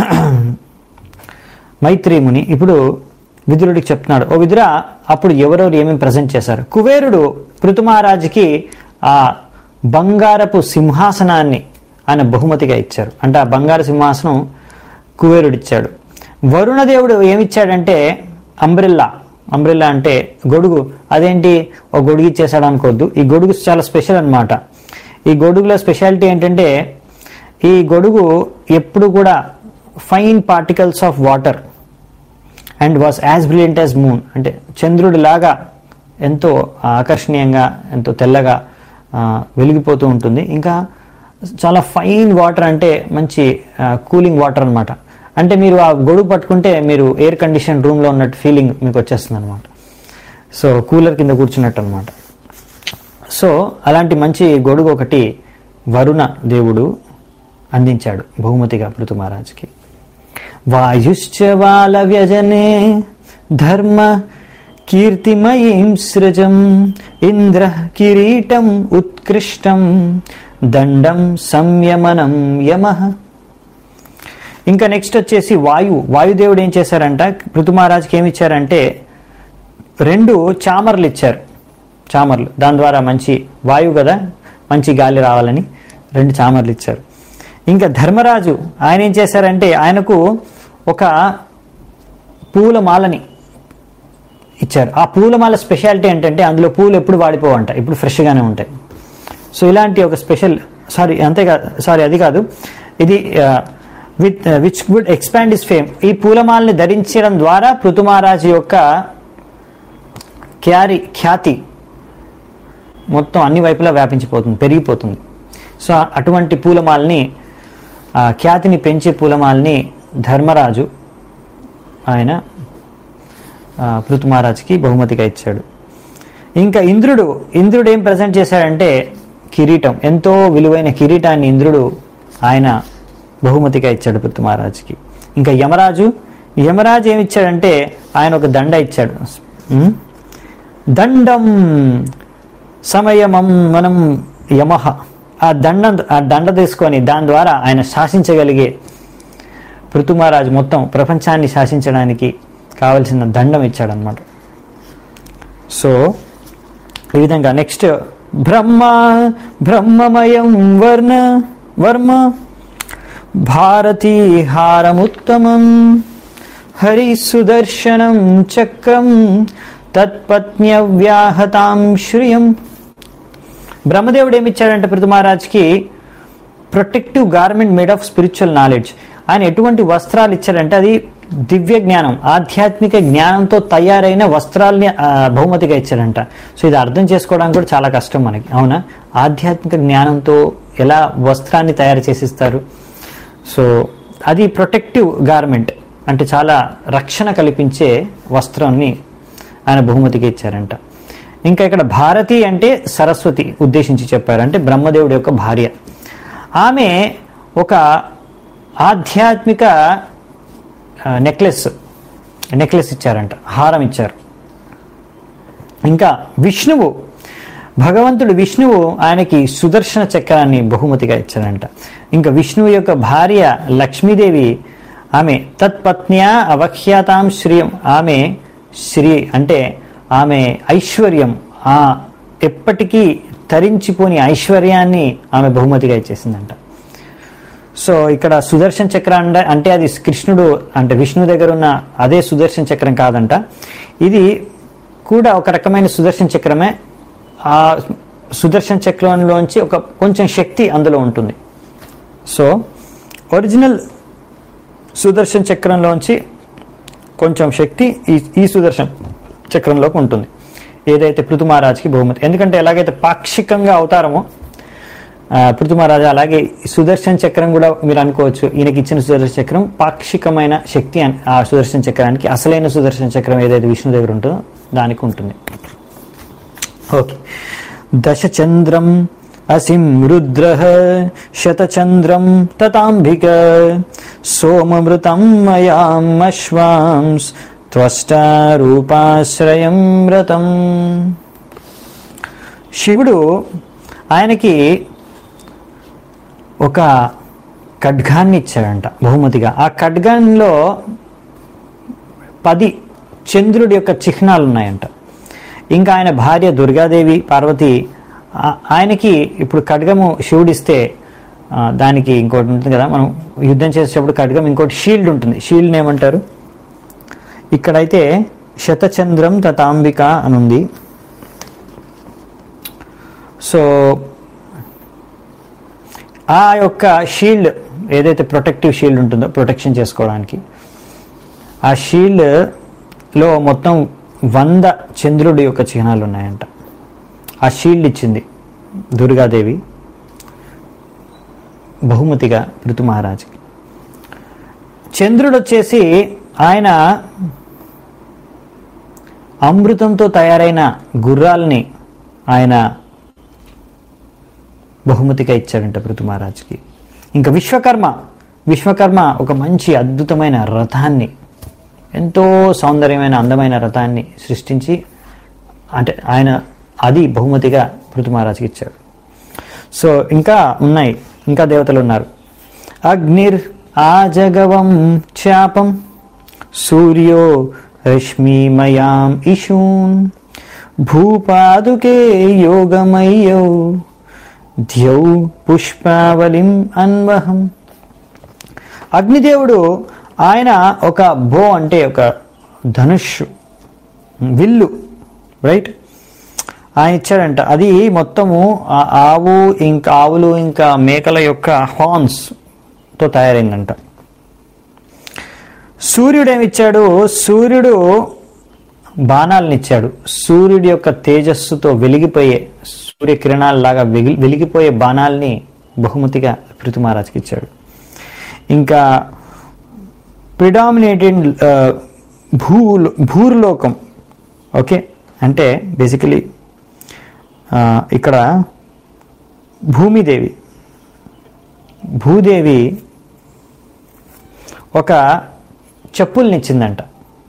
మైత్రి ముని ఇప్పుడు విదురుడికి చెప్తున్నాడు ఓ విదురా అప్పుడు ఎవరెవరు ఏమేమి ప్రజెంట్ చేశారు కుబేరుడు పృథుమహారాజుకి ఆ బంగారపు సింహాసనాన్ని ఆయన బహుమతిగా ఇచ్చారు అంటే ఆ బంగారు సింహాసనం కుబేరుడు ఇచ్చాడు వరుణదేవుడు ఏమిచ్చాడంటే అంబ్రిల్లా అంబ్రిల్లా అంటే గొడుగు అదేంటి ఒక గొడుగు ఇచ్చేసాడు అనుకోవద్దు ఈ గొడుగు చాలా స్పెషల్ అన్నమాట ఈ గొడుగులో స్పెషాలిటీ ఏంటంటే ఈ గొడుగు ఎప్పుడు కూడా fine particles of water and was as brilliant as moon అంటే చంద్రుడి లాగా ఎంతో ఆకర్షణీయంగా ఎంతో తెల్లగా ఆ, వెలిగిపోతూ ఉంటుంది ఇంకా చాలా ఫైన్ వాటర్ అంటే మంచి కూలింగ్ వాటర్ అన్నమాట అంటే మీరు ఆ గొడుగు పట్టుకుంటే మీరు ఎయిర్ కండిషన్ రూమ్లో ఉన్నట్టు ఫీలింగ్ మీకు వచ్చేస్తుంది అనమాట సో కూలర్ కింద కూర్చున్నట్టు అనమాట సో అలాంటి మంచి గొడుగు ఒకటి వరుణ దేవుడు అందించాడు బహుమతిగా పృథు మహారాజుకి వాయుశ్చ వాల వ్యజనే ధర్మ కీర్తిమయీం సృజం ఇంద్ర కిరీటం ఉత్కృష్టం దండం సంయమనం యమః ఇంకా నెక్స్ట్ వచ్చేసి వాయు వాయుదేవుడు ఏం చేశారంట పృథు మహారాజుకి ఏమి ఇచ్చారంటే రెండు చామర్లు ఇచ్చారు చామర్లు దాని ద్వారా మంచి వాయువు కదా మంచి గాలి రావాలని రెండు చామర్లు ఇచ్చారు ఇంకా ధర్మరాజు ఆయన ఏం చేశారంటే ఆయనకు ఒక పూలమాలని ఇచ్చారు ఆ పూలమాల స్పెషాలిటీ ఏంటంటే అందులో పూలు ఎప్పుడు వాడిపోవంట ఇప్పుడు ఫ్రెష్గానే ఉంటాయి సో ఇలాంటి ఒక స్పెషల్ సారీ అంతేకాదు సారీ అది కాదు ఇది with which would expand his fame ఈ పూలమాలని ధరించడం ద్వారా పృథుమహారాజు యొక్క క్యారీ ఖ్యాతి మొత్తం అన్ని వైపులా వ్యాపించిపోతుంది పెరిగిపోతుంది సో అటువంటి పూలమాలని ఆ ఖ్యాతిని పెంచే పూలమాలని ధర్మరాజు ఆయన ఆ, పృథు మహారాజుకి బహుమతిగా ఇచ్చాడు ఇంకా ఇంద్రుడు ఇంద్రుడు ఏం ప్రజెంట్ చేశాడంటే కిరీటం ఎంతో విలువైన కిరీటాన్ని ఇంద్రుడు ఆయన బహుమతిగా ఇచ్చాడు పృథు మహారాజుకి ఇంకా యమరాజు యమరాజు ఏమి ఇచ్చాడంటే ఆయన ఒక దండ ఇచ్చాడు ఉమ్? దండం సమయమం మనం యమహ ఆ దండ ఆ దండ తీసుకొని దాని ద్వారా ఆయన శాసించగలిగే పృథు మహారాజు మొత్తం ప్రపంచాన్ని శాసించడానికి కావలసిన దండం ఇచ్చాడనమాట సో ఈ విధంగా నెక్స్ట్ బ్రహ్మ బ్రహ్మమయం వర్ణ వర్మ భారతీ హారముత్తమం హరి సుదర్శనం చక్రం తత్పత్న్యవ్యాహతాం శ్రియం బ్రహ్మదేవుడు ఏమి ఇచ్చాడంటే పృథు మహారాజ్కి protective garment made of spiritual knowledge ఆయన ఎటువంటి వస్త్రాలు ఇచ్చాడంటే అది దివ్య జ్ఞానం ఆధ్యాత్మిక జ్ఞానంతో తయారైన వస్త్రాల్ని ఆ, బహుమతిగా ఇచ్చాడంట సో ఇది అర్థం చేసుకోవడానికి కూడా చాలా కష్టం మనకి అవునా ఆధ్యాత్మిక జ్ఞానంతో ఎలా వస్త్రాన్ని తయారు చేసిస్తారు సో అది ప్రొటెక్టివ్ గార్మెంట్ అంటే చాలా రక్షణ కల్పించే వస్త్రాన్ని ఆయన బహుమతిగా ఇచ్చారంట ఇంకా ఇక్కడ భారతి అంటే సరస్వతి ఉద్దేశించి చెప్పారు అంటే బ్రహ్మదేవుడి యొక్క భార్య ఆమె ఒక ఆధ్యాత్మిక నెక్లెస్ నెక్లెస్ ఇచ్చారంట హారం ఇచ్చారు ఇంకా విష్ణువు భగవంతుడు విష్ణువు ఆయనకి సుదర్శన చక్రాన్ని బహుమతిగా ఇచ్చారంట ఇంకా విష్ణువు యొక్క భార్య లక్ష్మీదేవి ఆమె తత్పత్న్యా అవఖ్యాతాం శ్రీయం ఆమె శ్రీ అంటే ఆమె ఐశ్వర్యం ఆ ఎప్పటికీ తరించిపోని ఐశ్వర్యాన్ని ఆమె బహుమతిగా ఇచ్చేసిందంట సో ఇక్కడ సుదర్శన్ చక్రం అంటే అంటే అది కృష్ణుడు అంటే విష్ణు దగ్గర ఉన్న అదే సుదర్శన్ చక్రం కాదంట ఇది కూడా ఒక రకమైన సుదర్శన్ చక్రమే ఆ సుదర్శన్ చక్రంలోంచి ఒక కొంచెం శక్తి అందులో ఉంటుంది సో ఒరిజినల్ సుదర్శన్ చక్రంలోంచి కొంచెం శక్తి ఈ ఈ సుదర్శన చక్రంలోకి ఉంటుంది ఏదైతే పృథు మహారాజ్కి బహుమతి ఎందుకంటే ఎలాగైతే పాక్షికంగా అవతారమో ఆ, పృథు మహారాజా అలాగే ఈ సుదర్శన చక్రం కూడా మీరు అనుకోవచ్చు ఈయనకి ఇచ్చిన సుదర్శన చక్రం పాక్షికమైన శక్తి అన్- ఆ సుదర్శన చక్రానికి అసలైన సుదర్శన చక్రం ఏదైతే విష్ణు దగ్గర ఉంటుందో దానికి ఉంటుంది ఓకే దశచంద్రం అసిం రుద్ర శతచంద్రం తతాంబిక సోమమృతం మయాం అశ్వాంస్ త్వష్టారూపాశ్రయం వ్రతం శివుడు ఆయనకి ఒక ఖడ్గాన్ని ఇచ్చాడంట బహుమతిగా ఆ ఖడ్గాన్లో పది చంద్రుడి యొక్క చిహ్నాలు ఉన్నాయంట ఇంకా ఆయన భార్య దుర్గాదేవి పార్వతి ఆ- ఆయనకి ఇప్పుడు ఖడ్గము శివుడిస్తే ఆ, దానికి ఇంకోటి ఉంటుంది కదా మనం యుద్ధం చేసేటప్పుడు ఖడ్గం ఇంకోటి షీల్డ్ ఉంటుంది షీల్డ్ ఏమంటారు ఇక్కడైతే శతచంద్రం తతాంబిక అని ఉంది సో ఆ యొక్క షీల్డ్ ఏదైతే ప్రొటెక్టివ్ షీల్డ్ ఉంటుందో ప్రొటెక్షన్ చేసుకోవడానికి ఆ షీల్డ్ లో మొత్తం వంద చంద్రుడి యొక్క చిహ్నాలు ఉన్నాయంట ఆ షీల్డ్ ఇచ్చింది దుర్గాదేవి బహుమతిగా ఋతు మహారాజుకి చంద్రుడు వచ్చేసి ఆయన అమృతంతో తయారైన గుర్రాలని ఆయన బహుమతిగా ఇచ్చాడంట పృథు మహారాజ్కి ఇంకా విశ్వకర్మ విశ్వకర్మ ఒక మంచి అద్భుతమైన రథాన్ని ఎంతో సౌందర్యమైన అందమైన రథాన్ని సృష్టించి అంటే ఆయన అది బహుమతిగా పృథు మహారాజ్కి ఇచ్చాడు సో ఇంకా ఉన్నాయి ఇంకా దేవతలు ఉన్నారు అగ్నిర్ ఆజగవం చాపం సూర్యో రశ్మిమయాం ఇషూన్ భూపాదుకే యోగమయ్యౌ ధ్యౌ పుష్పావలిం అన్వహం అగ్నిదేవుడు ఆయన ఒక బో అంటే ఒక ధనుష్ విల్లు రైట్ ఆయన ఇచ్చాడంట అది మొత్తము ఆ ఆవు ఇంకా ఆవులు ఇంకా మేకల యొక్క హార్న్స్ తో తయారైందంట సూర్యుడు ఏమిచ్చాడు సూర్యుడు బాణాలను ఇచ్చాడు సూర్యుడి యొక్క తేజస్సుతో వెలిగిపోయే సూర్యకిరణాలలాగా వెలి వెలిగిపోయే బాణాల్ని బహుమతిగా పృథు మహారాజ్కి ఇచ్చాడు ఇంకా ప్రిడామినేటెడ్ భూ భూర్లోకం ఓకే అంటే బేసికలీ ఇక్కడ భూమిదేవి భూదేవి ఒక చెప్పుల్ని ఇచ్చిందంట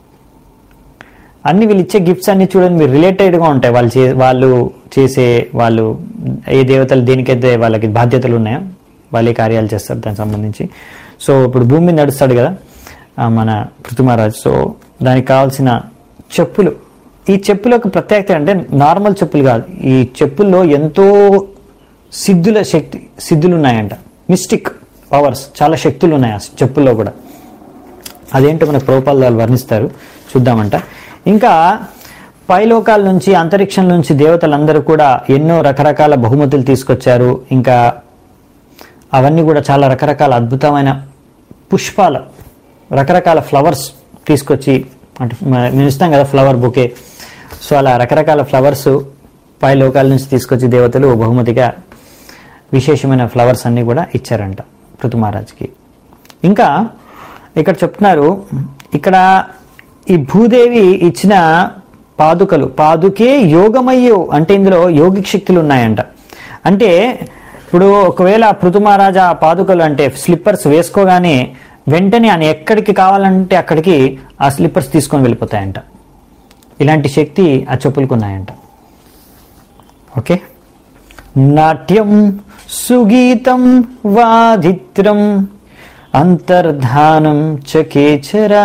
అన్ని వీళ్ళు ఇచ్చే గిఫ్ట్స్ అన్ని చూడండి మీరు రిలేటెడ్గా ఉంటాయి వాళ్ళు చే వాళ్ళు చేసే వాళ్ళు ఏ దేవతలు దేనికైతే వాళ్ళకి బాధ్యతలు ఉన్నాయో వాళ్ళే కార్యాలు చేస్తారు దానికి సంబంధించి సో ఇప్పుడు భూమి మీద నడుస్తాడు కదా ఆ, మన పృథుమహారాజ్ సో దానికి కావాల్సిన చెప్పులు ఈ చెప్పుల యొక్క ప్రత్యేకత అంటే నార్మల్ చెప్పులు కాదు ఈ చెప్పుల్లో ఎంతో సిద్ధుల శక్తి సిద్ధులు ఉన్నాయంట మిస్టిక్ పవర్స్ చాలా శక్తులు ఉన్నాయి ఆ చెప్పుల్లో కూడా అదేంటో మన ప్రోపాలు వర్ణిస్తారు చూద్దామంట ఇంకా పైలోకాల నుంచి అంతరిక్షం నుంచి దేవతలందరూ కూడా ఎన్నో రకరకాల బహుమతులు తీసుకొచ్చారు ఇంకా అవన్నీ కూడా చాలా రకరకాల అద్భుతమైన పుష్పాల రకరకాల ఫ్లవర్స్ తీసుకొచ్చి అంటే మ- మేము ఇస్తాం కదా ఫ్లవర్ బుకే సో అలా రకరకాల ఫ్లవర్స్ పై లోకాల నుంచి తీసుకొచ్చి దేవతలు బహుమతిగా విశేషమైన ఫ్లవర్స్ అన్నీ కూడా ఇచ్చారంట పృథు మహారాజ్కి ఇంకా ఇక్కడ చెప్తున్నారు ఇక్కడ ఈ భూదేవి ఇచ్చిన పాదుకలు పాదుకే యోగమయ్యో అంటే ఇందులో యోగిక్ శక్తులు ఉన్నాయంట అంటే ఇప్పుడు ఒకవేళ పృథు మహారాజా ఆ పాదుకలు అంటే స్లిప్పర్స్ వేసుకోగానే వెంటనే ఆయన ఎక్కడికి కావాలంటే అక్కడికి ఆ స్లిప్పర్స్ తీసుకొని వెళ్ళిపోతాయంట ఇలాంటి శక్తి ఆ చెప్పులకు ఉన్నాయంట ఓకే నాట్యం సుగీతం వాదిత్రం అంతర్ధానం చ కేచరా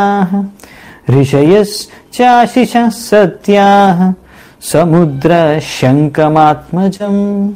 ఋషయశ్చాశిష సత్యా సముద్ర శంకమాత్మజం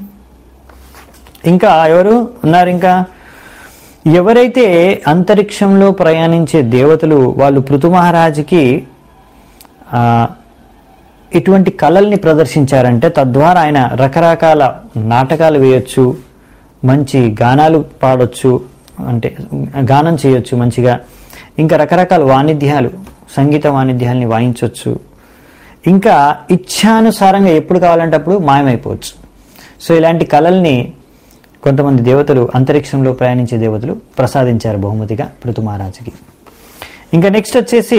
ఇంకా ఎవరు ఉన్నారు ఇంకా ఎవరైతే అంతరిక్షంలో ప్రయాణించే దేవతలు వాళ్ళు పృథు మహారాజుకి ఆ, ఇటువంటి కళల్ని ప్రదర్శించారంటే తద్వారా ఆయన రకరకాల నాటకాలు వేయొచ్చు మంచి గానాలు పాడొచ్చు అంటే గానం చేయొచ్చు మంచిగా ఇంకా రకరకాల వాణిజ్యాలు సంగీత వాణిధ్యాల్ని వాయించవచ్చు ఇంకా ఇచ్ఛానుసారంగా ఎప్పుడు కావాలంటే అప్పుడు మాయమైపోవచ్చు సో ఇలాంటి కళల్ని కొంతమంది దేవతలు అంతరిక్షంలో ప్రయాణించే దేవతలు ప్రసాదించారు బహుమతిగా పృథు మహారాజుకి ఇంకా నెక్స్ట్ వచ్చేసి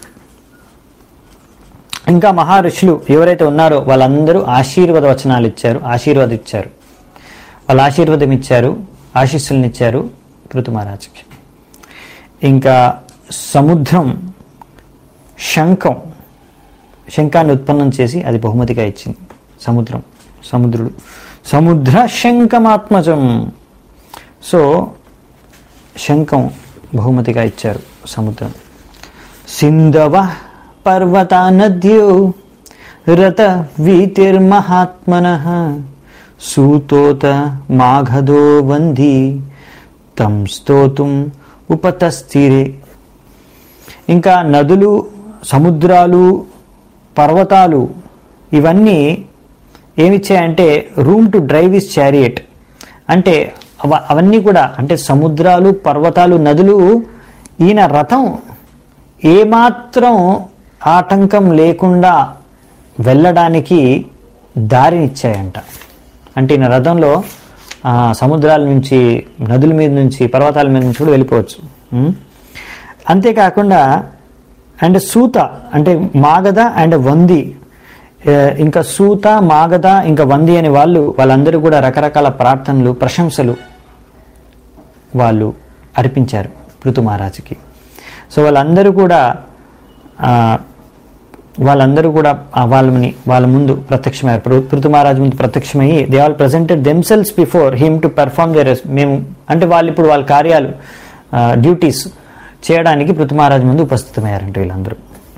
ఇంకా మహర్షులు ఎవరైతే ఉన్నారో వాళ్ళందరూ ఆశీర్వాద వచనాలు ఇచ్చారు ఆశీర్వాదం ఇచ్చారు వాళ్ళు ఆశీర్వాదం ఇచ్చారు ఆశీస్సులను ఇచ్చారు పృథు మహారాజుకి ఇంకా సముద్రం శంఖం శంఖాన్ని ఉత్పన్నం చేసి అది బహుమతిగా ఇచ్చింది సముద్రం సముద్రుడు సముద్ర శంఖమాత్మజం సో శంఖం బహుమతిగా ఇచ్చారు సముద్రం సింధవ పర్వత నద్యో రత వీతిర్మహాత్మన సూతోత మాఘదో వంది తం స్తోతుం ఉపతస్థిరే ఇంకా నదులు సముద్రాలు పర్వతాలు ఇవన్నీ ఏమిచ్చాయంటే room to drive his chariot అంటే అవ- అవన్నీ కూడా అంటే సముద్రాలు పర్వతాలు నదులు ఈయన రథం ఏమాత్రం ఆటంకం లేకుండా వెళ్ళడానికి దారినిచ్చాయంట అంటే ఈయన రథంలో ఆ, సముద్రాల నుంచి నదుల మీద నుంచి పర్వతాల మీద నుంచి కూడా వెళ్ళిపోవచ్చు ఉం? అంతేకాకుండా అండ్ సూత అంటే మాగధ అండ్ వంది ఏ, ఇంకా సూత మాగధ ఇంకా వంది అనే వాళ్ళు వాళ్ళందరూ కూడా రకరకాల ప్రార్థనలు ప్రశంసలు వాళ్ళు అర్పించారు పృథు మహారాజుకి సో వాళ్ళందరూ కూడా ఆ, వాళ్ళందరూ కూడా ఆ వాళ్ళని వాళ్ళ ముందు ప్రత్యక్షమయ్యారు పృ- పృథు మహారాజు ముందు ప్రత్యక్షమయ్యి they all presented themselves before him to perform their మేము అంటే వాళ్ళు ఇప్పుడు వాళ్ళ కార్యాలు డ్యూటీస్ చేయడానికి పృథు మహారాజు ముందు ఉపస్థితమయ్యారంట వీళ్ళందరూ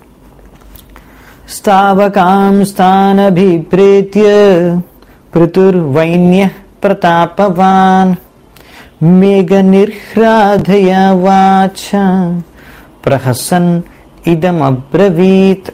స్థావకాం స్థానభిప్రేత్య పృతుర్వైన్య ప్రతాపవాన్ మేఘనిర్హ్రాధయ వాచ ప్రహసన్ ఇదమబ్రవీత్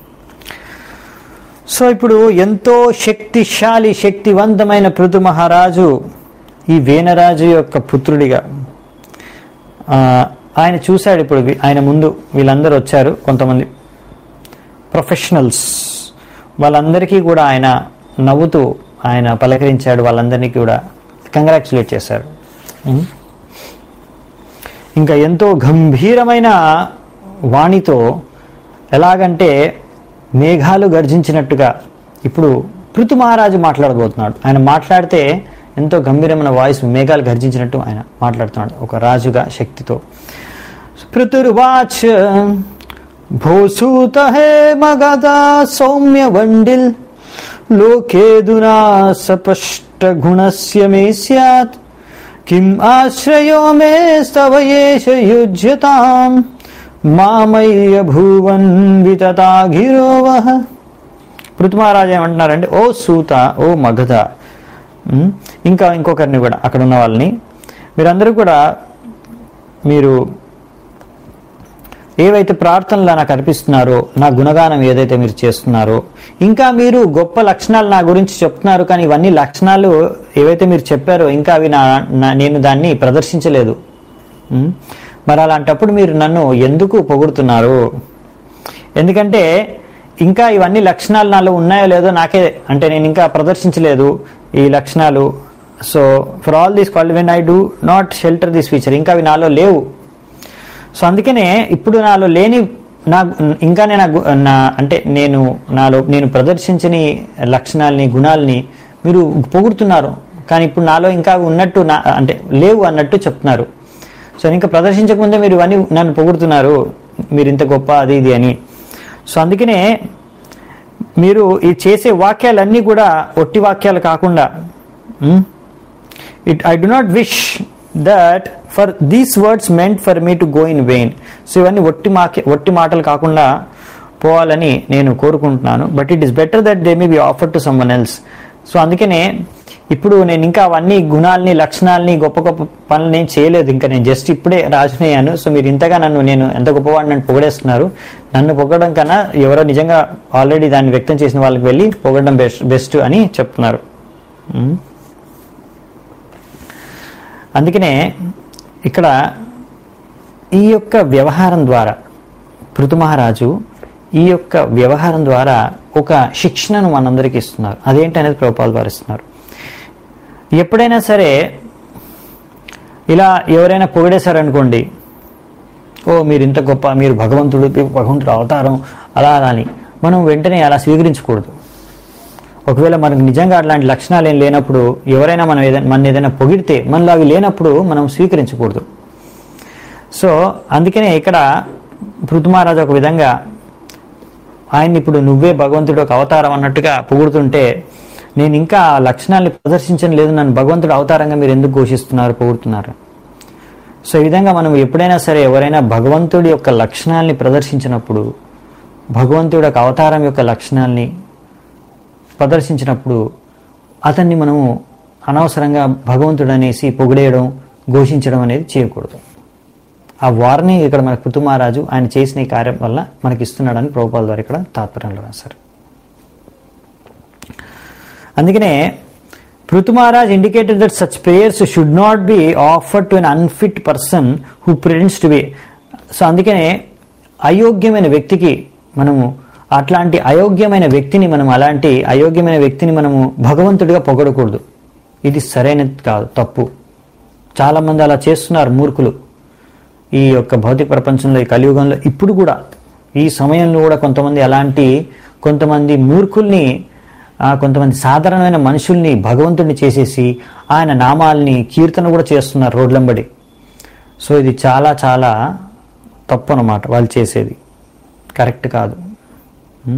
సో ఇప్పుడు ఎంతో శక్తిశాలి శక్తివంతమైన పృథు మహారాజు ఈ వేనరాజు యొక్క పుత్రుడిగా ఆ, ఆయన చూశాడు ఇప్పుడు వీ- ఆయన ముందు వీళ్ళందరూ వచ్చారు కొంతమంది ప్రొఫెషనల్స్ వాళ్ళందరికీ కూడా ఆయన నవ్వుతూ ఆయన పలకరించాడు వాళ్ళందరినీ కూడా కంగ్రాచులేట్ చేశారు ఉం? ఇంకా ఎంతో గంభీరమైన వాణితో ఎలాగంటే మేఘాలు గర్జించినట్టుగా ఇప్పుడు పృథు మహారాజు మాట్లాడబోతున్నాడు ఆయన మాట్లాడితే ఎంతో గంభీరమైన వాయిస్ మేఘాలు గర్జించినట్టు ఆయన మాట్లాడుతున్నాడు ఒక రాజుగా శక్తితో పృథుర్వాచ భూసూత హే మగధా సౌమ్య వండిల్ లోకేదునా సపష్ట గుణస్య మే స్యాత్ కిం ఆశ్రయో మే స్తవ ఏష యుజ్యతాం మామయ్య భూవన్ వితతాగిరోవహ పృథ్మహారాజు ఏమంటున్నారంటే ఓ సూత ఓ మగధ ఉమ్, ఇంకా ఇంకొకరిని కూడా అక్కడ ఉన్న వాళ్ళని మీరందరూ కూడా మీరు ఏవైతే ప్రార్థనలు నాకు అర్పిస్తున్నారో నా గుణగానం ఏదైతే మీరు చేస్తున్నారో ఇంకా మీరు గొప్ప లక్షణాలు నా గురించి చెప్తున్నారు కానీ ఇవన్నీ లక్షణాలు ఏవైతే మీరు చెప్పారో ఇంకా అవి నా నా- నేను దాన్ని ప్రదర్శించలేదు ఉం? మరి అలాంటప్పుడు మీరు నన్ను ఎందుకు పొగుడుతున్నారు ఎందుకంటే ఇంకా ఇవన్నీ లక్షణాలు నాలో ఉన్నాయో లేదో నాకే అంటే నేను ఇంకా ప్రదర్శించలేదు ఈ లక్షణాలు so for all these call when I do not shelter this feature ఇంకా అవి నాలో లేవు సో అందుకనే ఇప్పుడు నాలో లేని నా ఇంకా నేను ఆ గు- నా అంటే నేను నాలో నేను ప్రదర్శించని లక్షణాలని గుణాలని మీరు పొగుడుతున్నారు కానీ ఇప్పుడు నాలో ఇంకా అవి ఉన్నట్టు నా అంటే లేవు అన్నట్టు చెప్తున్నారు సో ఇంకా ప్రదర్శించకముందే మీరు ఇవన్నీ నన్ను పొగుడుతున్నారు మీరు ఇంత గొప్ప అది ఇది అని సో అందుకనే మీరు ఈ చేసే వాక్యాలన్నీ కూడా ఒట్టి వాక్యాలు కాకుండా um, it I do not wish that for these words meant for me to go in vain so ఇవన్నీ ఒట్టి మాకే ఒట్టి మాటలు కాకుండా పోవాలని నేను కోరుకుంటున్నాను but it is better that they may be offer to someone else so అందుకనే ఇప్పుడు నేను ఇంకా అవన్నీ గుణాలని లక్షణాలని గొప్ప గొప్ప పనులు నేను చేయలేదు ఇంకా నేను జస్ట్ ఇప్పుడే రాజునయ్యాను సో మీరు ఇంతగా నన్ను నేను ఎంత గొప్పవాడిని నన్ను పొగడేస్తున్నారు నన్ను పొగడం కన్నా ఎవరో నిజంగా ఆల్రెడీ దాన్ని వ్యక్తం చేసిన వాళ్ళకి వెళ్ళి పొగడడం బెస్ట్ బెస్ట్ అని చెప్తున్నారు ఉమ్. అందుకనే ఇక్కడ ఈ యొక్క వ్యవహారం ద్వారా పృథు మహారాజు ఈ యొక్క వ్యవహారం ద్వారా ఒక శిక్షణను మనందరికీ ఇస్తున్నారు అదేంటి అనేది ప్రభుపాల్ వారు ఇస్తున్నారు ఎప్పుడైనా సరే ఇలా ఎవరైనా పొగిడేశారనుకోండి ఓ మీరు ఇంత గొప్ప మీరు భగవంతుడు భగవంతుడు అవతారం అలా అలా అని మనం వెంటనే అలా స్వీకరించకూడదు ఒకవేళ మనకు నిజంగా అట్లాంటి లక్షణాలు ఏం లేనప్పుడు ఎవరైనా మనం ఏదైనా మన ఏదైనా పొగిడితే మనలో అవి లేనప్పుడు మనం స్వీకరించకూడదు సో అందుకనే ఇక్కడ పృథుమహారాజు ఒక విధంగా ఆయన్ని ఇప్పుడు నువ్వే భగవంతుడు ఒక అవతారం అన్నట్టుగా పొగుడుతుంటే నేను ఇంకా ఆ లక్షణాలని ప్రదర్శించడం లేదు నన్ను భగవంతుడు అవతారంగా మీరు ఎందుకు ఘోషిస్తున్నారు పొగుడుతున్నారు సో ఈ విధంగా మనం ఎప్పుడైనా సరే ఎవరైనా భగవంతుడి యొక్క లక్షణాలని ప్రదర్శించినప్పుడు భగవంతుడి యొక్క అవతారం యొక్క లక్షణాలని ప్రదర్శించినప్పుడు అతన్ని మనము అనవసరంగా భగవంతుడు అనేసి పొగిడేయడం ఘోషించడం అనేది చేయకూడదు ఆ వార్నింగ్ ఇక్కడ మన కుతుమారాజు ఆయన చేసిన ఈ కార్యం వల్ల మనకి ఇస్తున్నాడని ప్రభుపాల ద్వారా ఇక్కడ తాత్పర్యంలో రాశారు అందుకనే Prithu Maharaj indicated that such prayers should not be offer to an unfit person who pretends to be so అందుకనే అయోగ్యమైన వ్యక్తికి మనము అట్లాంటి అయోగ్యమైన వ్యక్తిని మనం అలాంటి అయోగ్యమైన వ్యక్తిని మనము భగవంతుడిగా పొగడకూడదు ఇది సరైనది కాదు తప్పు చాలామంది అలా చేస్తున్నారు మూర్ఖులు ఈ యొక్క భౌతిక ప్రపంచంలో ఈ కలియుగంలో ఇప్పుడు కూడా ఈ సమయంలో కూడా కొంతమంది అలాంటి కొంతమంది మూర్ఖుల్ని ఆ, కొంతమంది సాధారణమైన మనుషుల్ని భగవంతుడిని చేసేసి ఆయన నామాల్ని కీర్తన కూడా చేస్తున్నారు రోడ్లంబడి సో ఇది చాలా చాలా తప్పు అన్నమాట వాళ్ళు చేసేది కరెక్ట్ కాదు ఉం?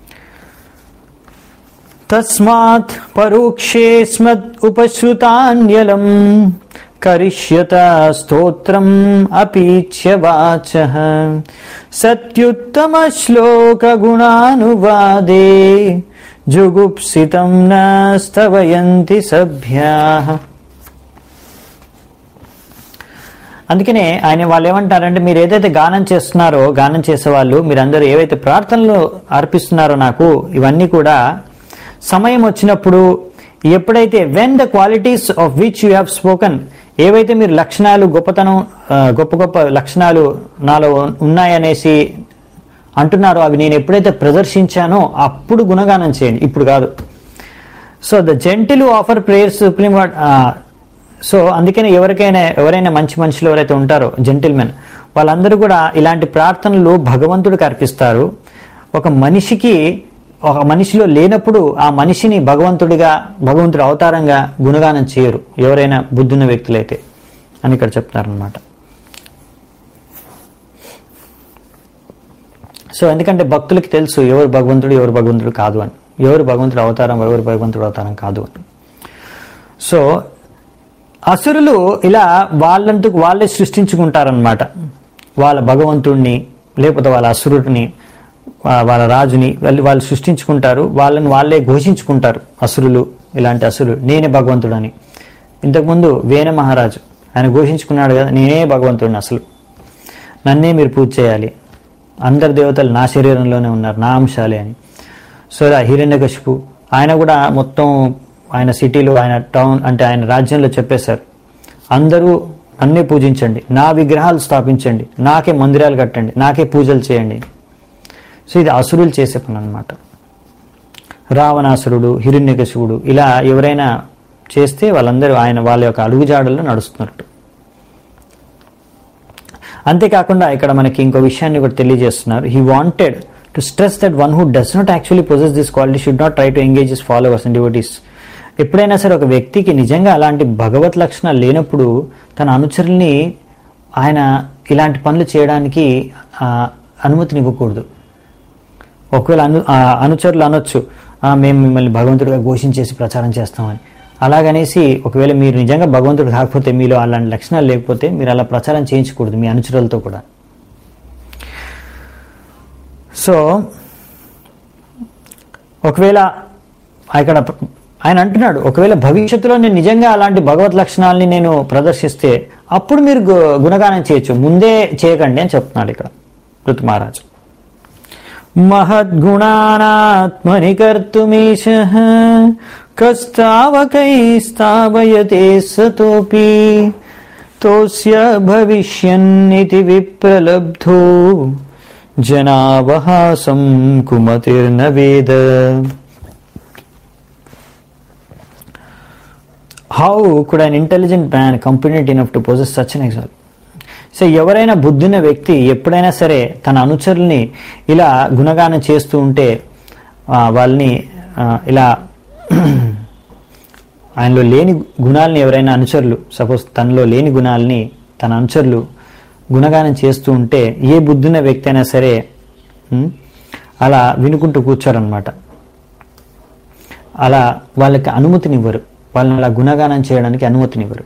తస్మాత్ పరోక్షే స్మద్ ఉపశ్రుతాన్యలం కరిష్యత స్తోత్రం అపీచ్య వాచ సత్యుత్తమ శ్లోక గుణానువాదే జుగుప్సితం న స్తవయంతి సభ్యా అందుకనే ఆయన వాళ్ళు ఏమంటారంటే మీరు ఏదైతే గానం చేస్తున్నారో గానం చేసేవాళ్ళు మీరందరూ ఏవైతే ప్రార్థనలు అర్పిస్తున్నారో నాకు ఇవన్నీ కూడా సమయం వచ్చినప్పుడు ఎప్పుడైతే when the qualities of which you have spoken ఏవైతే మీరు లక్షణాలు గొప్పతనం ఆ, గొప్ప గొప్ప లక్షణాలు నాలో ఉన్నాయనేసి అంటున్నారో అవి నేను ఎప్పుడైతే ప్రదర్శించానో అప్పుడు గుణగానం చేయండి ఇప్పుడు కాదు so the gentle offer prayer supreme so అందుకని ఎవరికైనా ఎవరైనా మంచి మనుషులు ఎవరైతే ఉంటారో జెంటిల్మెన్ వాళ్ళందరూ కూడా ఇలాంటి ప్రార్థనలు భగవంతుడికి అర్పిస్తారు ఒక మనిషికి ఒక మనిషిలో లేనప్పుడు ఆ మనిషిని భగవంతుడిగా భగవంతుడి అవతారంగా గుణగానం చేయరు ఎవరైనా బుద్ధున్న వ్యక్తులైతే అని ఇక్కడ చెప్తారనమాట సో ఎందుకంటే భక్తులకి తెలుసు ఎవరు భగవంతుడు ఎవరు భగవంతుడు కాదు అని ఎవరు భగవంతుడు అవతారం ఎవరు భగవంతుడు అవతారం కాదు అని సో అసురులు ఇలా వాళ్ళందుకు వాళ్ళే సృష్టించుకుంటారనమాట వాళ్ళ భగవంతుడిని లేకపోతే వాళ్ళ అసురుడిని వా- వాళ్ళ రాజుని వాళ్ళు వాళ్ళు సృష్టించుకుంటారు వాళ్ళని వాళ్ళే ఘోషించుకుంటారు అసురులు ఇలాంటి అసురులు నేనే భగవంతుడని ఇంతకుముందు వేణ మహారాజు ఆయన ఘోషించుకున్నాడు కదా నేనే భగవంతుడిని అసలు నన్నే మీరు పూజ చేయాలి అందరు దేవతలు నా శరీరంలోనే ఉన్నారు నా అంశాలే అని సో ఇలా హిరణ్యకశిపు ఆయన కూడా మొత్తం ఆయన సిటీలో ఆయన టౌన్ అంటే ఆయన రాజ్యంలో చెప్పేశారు అందరూ నన్నే పూజించండి నా విగ్రహాలు స్థాపించండి నాకే మందిరాలు కట్టండి నాకే పూజలు చేయండి సో ఇది అసురులు చేసే పని అనమాట రావణాసురుడు హిరణ్యకశివుడు ఇలా ఎవరైనా చేస్తే వాళ్ళందరూ ఆయన వాళ్ళ యొక్క అడుగుజాడల్లో నడుస్తున్నట్టు అంతేకాకుండా ఇక్కడ మనకి ఇంకో విషయాన్ని కూడా తెలియజేస్తున్నారు he wanted to stress that one who does not actually possess this quality should not try to engage his followers and devotees ఎప్పుడైనా సరే ఒక వ్యక్తికి నిజంగా అలాంటి భగవత్ లక్షణాలు లేనప్పుడు తన అనుచరుల్ని ఆయన ఇలాంటి పనులు చేయడానికి ఆ, అనుమతినివ్వకూడదు ఒకవేళ అను ఆ అనుచరులు అనొచ్చు "ఆ, మేము మిమ్మల్ని భగవంతుడిగా ఘోషించేసి ప్రచారం చేస్తామని అలాగనేసి ఒకవేళ మీరు నిజంగా భగవంతుడు కాకపోతే మీలో అలాంటి లక్షణాలు లేకపోతే మీరు అలా ప్రచారం చేయించకూడదు మీ అనుచరులతో కూడా సో ఒకవేళ ఇక్కడ ఆయన అంటున్నాడు ఒకవేళ భవిష్యత్తులో నేను నిజంగా అలాంటి భగవత్ లక్షణాలని నేను ప్రదర్శిస్తే అప్పుడు మీరు గు- గుణగానం చేయొచ్చు ముందే చేయకండి అని చెప్తున్నాడు ఇక్కడ ఋతు మహారాజు మహద్గుణానాత్మని కర్తుమీశ కస్తావకైస్తావయతే సతోపి తోస్య భవిష్యన్నితి విప్రలబ్ధో జనావహాసం కుమతిర్న వేద how could an intelligent man competent enough to possess such an exalt so ఎవరైనా బుద్ధిన వ్యక్తి ఎప్పుడైనా సరే తన అనుచరుల్ని ఇలా గుణగానం చేస్తూ ఉంటే ఆ, వాళ్ళని ఆ, ఇలా ఆయనలో లేని గుణాలని ఎవరైనా అనుచరులు సపోజ్ తనలో లేని గుణాలని తన అనుచరులు గుణగానం చేస్తూ ఉంటే ఏ బుద్ధిన వ్యక్తి అయినా సరే ఉం, అలా వినుకుంటూ కూర్చోరనమాట అలా వాళ్ళకి అనుమతినివ్వరు వాళ్ళని అలా గుణగానం చేయడానికి అనుమతినివ్వరు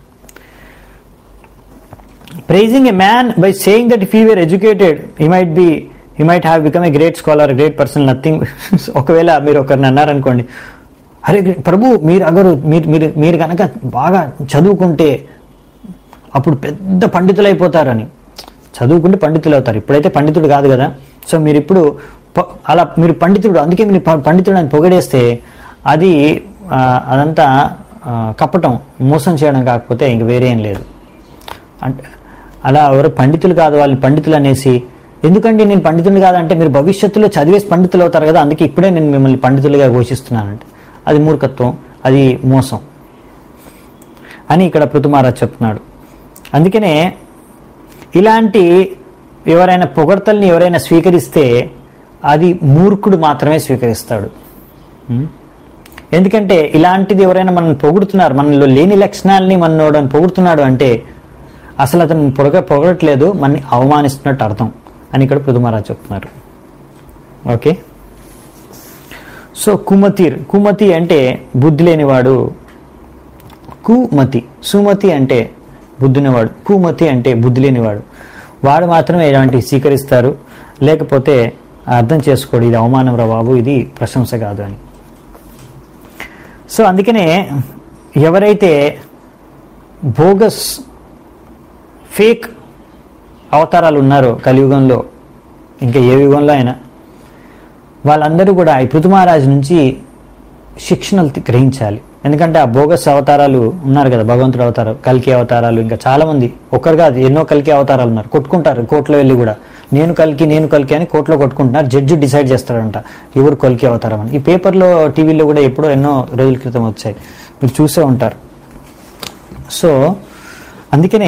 praising a man by saying that if he were educated he might be he might have become a great scholar a great person nothing ఒకవేళ మీరు ఒకరిని అన్నారనుకోండి అరే ప్రభు మీరు అగరు మీరు మీరు మీరు కనుక బాగా చదువుకుంటే అప్పుడు పెద్ద పండితులు అయిపోతారని చదువుకుంటే పండితులు అవుతారు ఇప్పుడైతే పండితుడు కాదు కదా సో మీరు ఇప్పుడు ప- అలా మీరు పండితుడు అందుకే మీరు ప- పండితుడు అని పొగడేస్తే అది ఆ, అదంతా ఆ, కప్పటం మోసం చేయడం కాకపోతే ఇంక వేరే ఏం లేదు అంటే అలా ఎవరు పండితులు కాదు వాళ్ళని పండితులు అనేసి ఎందుకంటే నేను పండితులు కాదంటే మీరు భవిష్యత్తులో చదివేసి పండితులు అవుతారు కదా అందుకే ఇప్పుడే నేను మిమ్మల్ని పండితులుగా ఘోషిస్తున్నానంటే అది మూర్ఖత్వం అది మోసం అని ఇక్కడ పృథుమారాజ్ చెప్తున్నాడు అందుకనే ఇలాంటి ఎవరైనా పొగడ్తల్ని ఎవరైనా స్వీకరిస్తే అది మూర్ఖుడు మాత్రమే స్వీకరిస్తాడు ఉం? ఎందుకంటే ఇలాంటిది ఎవరైనా మనం పొగుడుతున్నారు మనలో లేని లక్షణాలని మనోడని పొగుడుతున్నాడు అంటే అసలు అతను పొగ పొగడట్లేదు మనని అవమానిస్తున్నట్టు అర్థం అని ఇక్కడ పృథుమహారాజ్ చెప్తున్నారు ఓకే సో కుమతిర్ కుమతి అంటే బుద్ధి లేనివాడు కుమతి సుమతి అంటే బుద్ధినివాడు కుమతి అంటే బుద్ధి లేనివాడు వాడు మాత్రమే ఇలాంటివి స్వీకరిస్తారు లేకపోతే అర్థం చేసుకోడు ఇది అవమానం రా బాబు ఇది ప్రశంస కాదు అని సో అందుకనే ఎవరైతే బోగస్ ఫేక్ అవతారాలు ఉన్నారో కలియుగంలో ఇంకా ఏ యుగంలో అయినా వాళ్ళందరూ కూడా ఈ పృథుమహారాజు నుంచి శిక్షణలు తి- గ్రహించాలి ఎందుకంటే ఆ బోగస్ అవతారాలు ఉన్నారు కదా భగవంతుడు అవతారం కల్కి అవతారాలు ఇంకా చాలా మంది ఒక్కరు కాదు ఎన్నో కల్కి అవతారాలు ఉన్నారు కొట్టుకుంటారు కోర్టులో వెళ్ళి కూడా నేను కల్కి నేను కల్కి అని కోర్టులో కొట్టుకుంటున్నారు జడ్జి డిసైడ్ చేస్తాడంట ఎవరు కల్కి అవతారం అని ఈ పేపర్లో టీవీలో కూడా ఎప్పుడో ఎన్నో రోజుల క్రితం వచ్చాయి మీరు చూసే ఉంటారు సో అందుకనే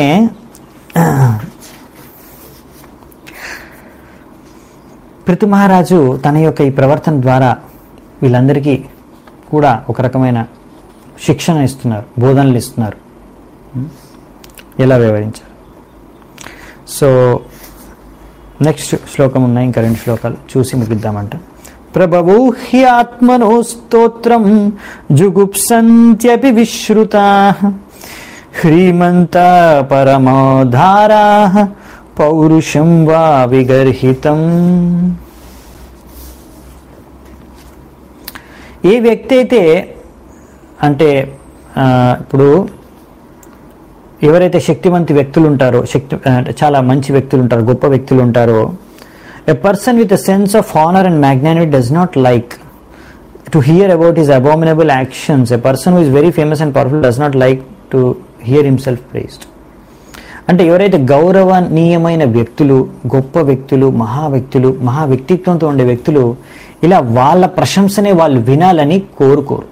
ప్రతి మహారాజు తన యొక్క ఈ ప్రవర్తన ద్వారా వీళ్ళందరికీ కూడా ఒక రకమైన శిక్షణ ఇస్తున్నారు బోధనలు ఇస్తున్నారు ఉం? ఎలా వ్యవహరించారు సో నెక్స్ట్ శ్లోకం ఉన్నాయి ఇంకా రెండు శ్లోకాలు చూసి ముగిద్దామంట ప్రభవో హ్యాత్మనో స్తోత్రం జుగుప్సంత్యపి విశ్రుతా హ్రీమంత పరమోధారా పౌరుషం వా విగర్హితం ఏ వ్యక్తి అయితే అంటే ఆ, ఇప్పుడు ఎవరైతే శక్తివంతి వ్యక్తులు ఉంటారో శక్తి అంటే చాలా మంచి వ్యక్తులు ఉంటారో గొప్ప వ్యక్తులు ఉంటారో a person with a sense of honour and magnanimity does not like to hear about his abominable actions a person who is very famous and powerful does not like to hear himself praised అంటే ఎవరైతే గౌరవనీయమైన వ్యక్తులు గొప్ప వ్యక్తులు మహా వ్యక్తులు మహా వ్యక్తిత్వంతో ఉండే వ్యక్తులు ఇలా వాళ్ళ ప్రశంసనే వాళ్ళు వినాలని కోరుకోరు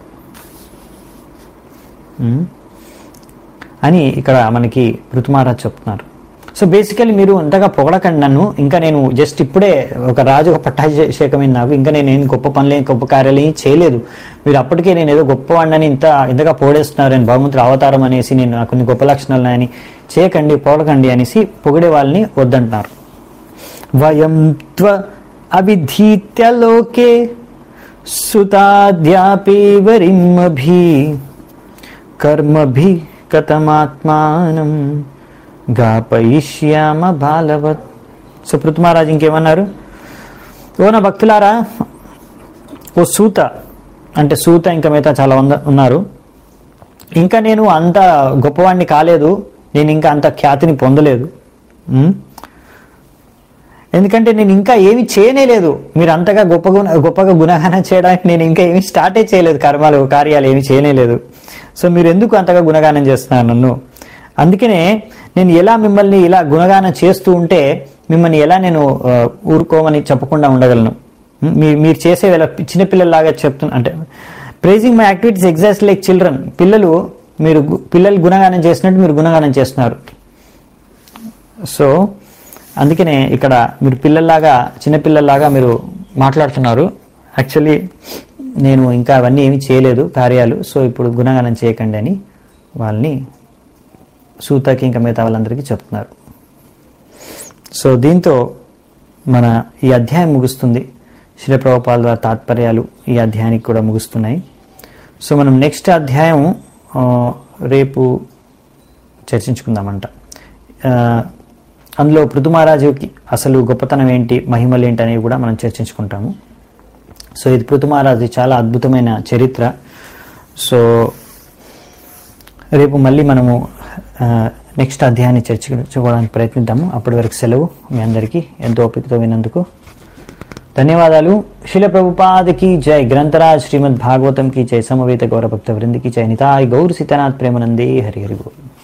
ఉమ్. అని ఇక్కడ మనకి ఋతుమారాజ్ చెప్తున్నారు సో బేసికలీ మీరు ఇంతగా పొగడకండి నన్ను ఇంకా నేను జస్ట్ ఇప్పుడే ఒక రాజు ఒక పట్టాభిషేకమైన నాకు ఇంకా నేను ఏం గొప్ప పనులు గొప్ప కార్యాలు ఏం చేయలేదు మీరు అప్పటికే నేను ఏదో గొప్పవాడిని ఇంత ఇంతగా పోడేస్తున్నారు నేను భగవంతుడు అవతారం అనేసి నేను నాకు కొన్ని గొప్ప లక్షణాలు ఉన్నాయని చేయకండి పొగడకండి అనేసి పొగిడే వాళ్ళని వద్దంటున్నారు వయం త్వ అవిధీత్య లోకే సుతాద్యాపి వరిమభి కర్మభి కథమాత్మానం గాపయిష్యామ బాలవత్ సో పృథ్మహారాజు ఇంకేమన్నారు ఓ నా భక్తులారా ఓ సూత అంటే సూత ఇంకా మిగతా చాలా వంద ఉన్నారు ఇంకా నేను అంత గొప్పవాడిని కాలేదు నేను ఇంకా అంత ఖ్యాతిని పొందలేదు ఉం? ఎందుకంటే నేను ఇంకా ఏమి చేయనే లేదు మీరు అంతగా గొప్ప గుణ గొప్పగా గుణగానం చేయడానికి నేను ఇంకా ఏమి స్టార్టే చేయలేదు కర్మాలు కార్యాలు ఏమి చేయనే లేదు సో మీరు ఎందుకు అంతగా గుణగానం చేస్తున్నారు నన్ను అందుకనే నేను ఎలా మిమ్మల్ని ఇలా గుణగానం చేస్తూ ఉంటే మిమ్మల్ని ఎలా నేను ఆ, ఊరుకోమని చెప్పకుండా ఉండగలను మీ- మీరు చేసే వేళ చిన్నపిల్లలాగా చెప్తున్నా అంటే praising my activities exact like children పిల్లలు మీరు గు- పిల్లలు గుణగానం చేసినట్టు మీరు గుణగానం చేస్తున్నారు సో అందుకనే ఇక్కడ మీరు పిల్లల్లాగా చిన్నపిల్లల్లాగా మీరు మాట్లాడుతున్నారు యాక్చువల్లీ నేను ఇంకా అవన్నీ ఏమీ చేయలేదు కార్యాలు సో ఇప్పుడు గుణగానం చేయకండి అని వాళ్ళని సూతకి ఇంకా మిగతా వాళ్ళందరికీ చెప్తున్నారు సో దీంతో మన ఈ అధ్యాయం ముగుస్తుంది శిలప్రభుపాల ద్వారా తాత్పర్యాలు ఈ అధ్యాయానికి కూడా ముగుస్తున్నాయి సో మనం నెక్స్ట్ అధ్యాయం ఆ, రేపు చర్చించుకుందామంట ఆ, అందులో పృథుమహారాజుకి అసలు గొప్పతనం ఏంటి మహిమలు ఏంటి అనేవి కూడా మనం చర్చించుకుంటాము సో ఇది పృథుమహారాజు చాలా అద్భుతమైన చరిత్ర సో రేపు మళ్ళీ మనము నెక్స్ట్ అధ్యాయాన్ని చర్చించుకోవడానికి ప్రయత్నిద్దాము అప్పటి వరకు సెలవు మీ అందరికీ ఎంతో ఓపికతో విన్నందుకు ధన్యవాదాలు శిల ప్రభుపాదకి జై గ్రంథరాజ్ శ్రీమద్ భాగవతం की जय समवेत गौर भक्त वृंद की जय निताय गौर सीतानाथ प्रेमानंदे हरि हरि बोल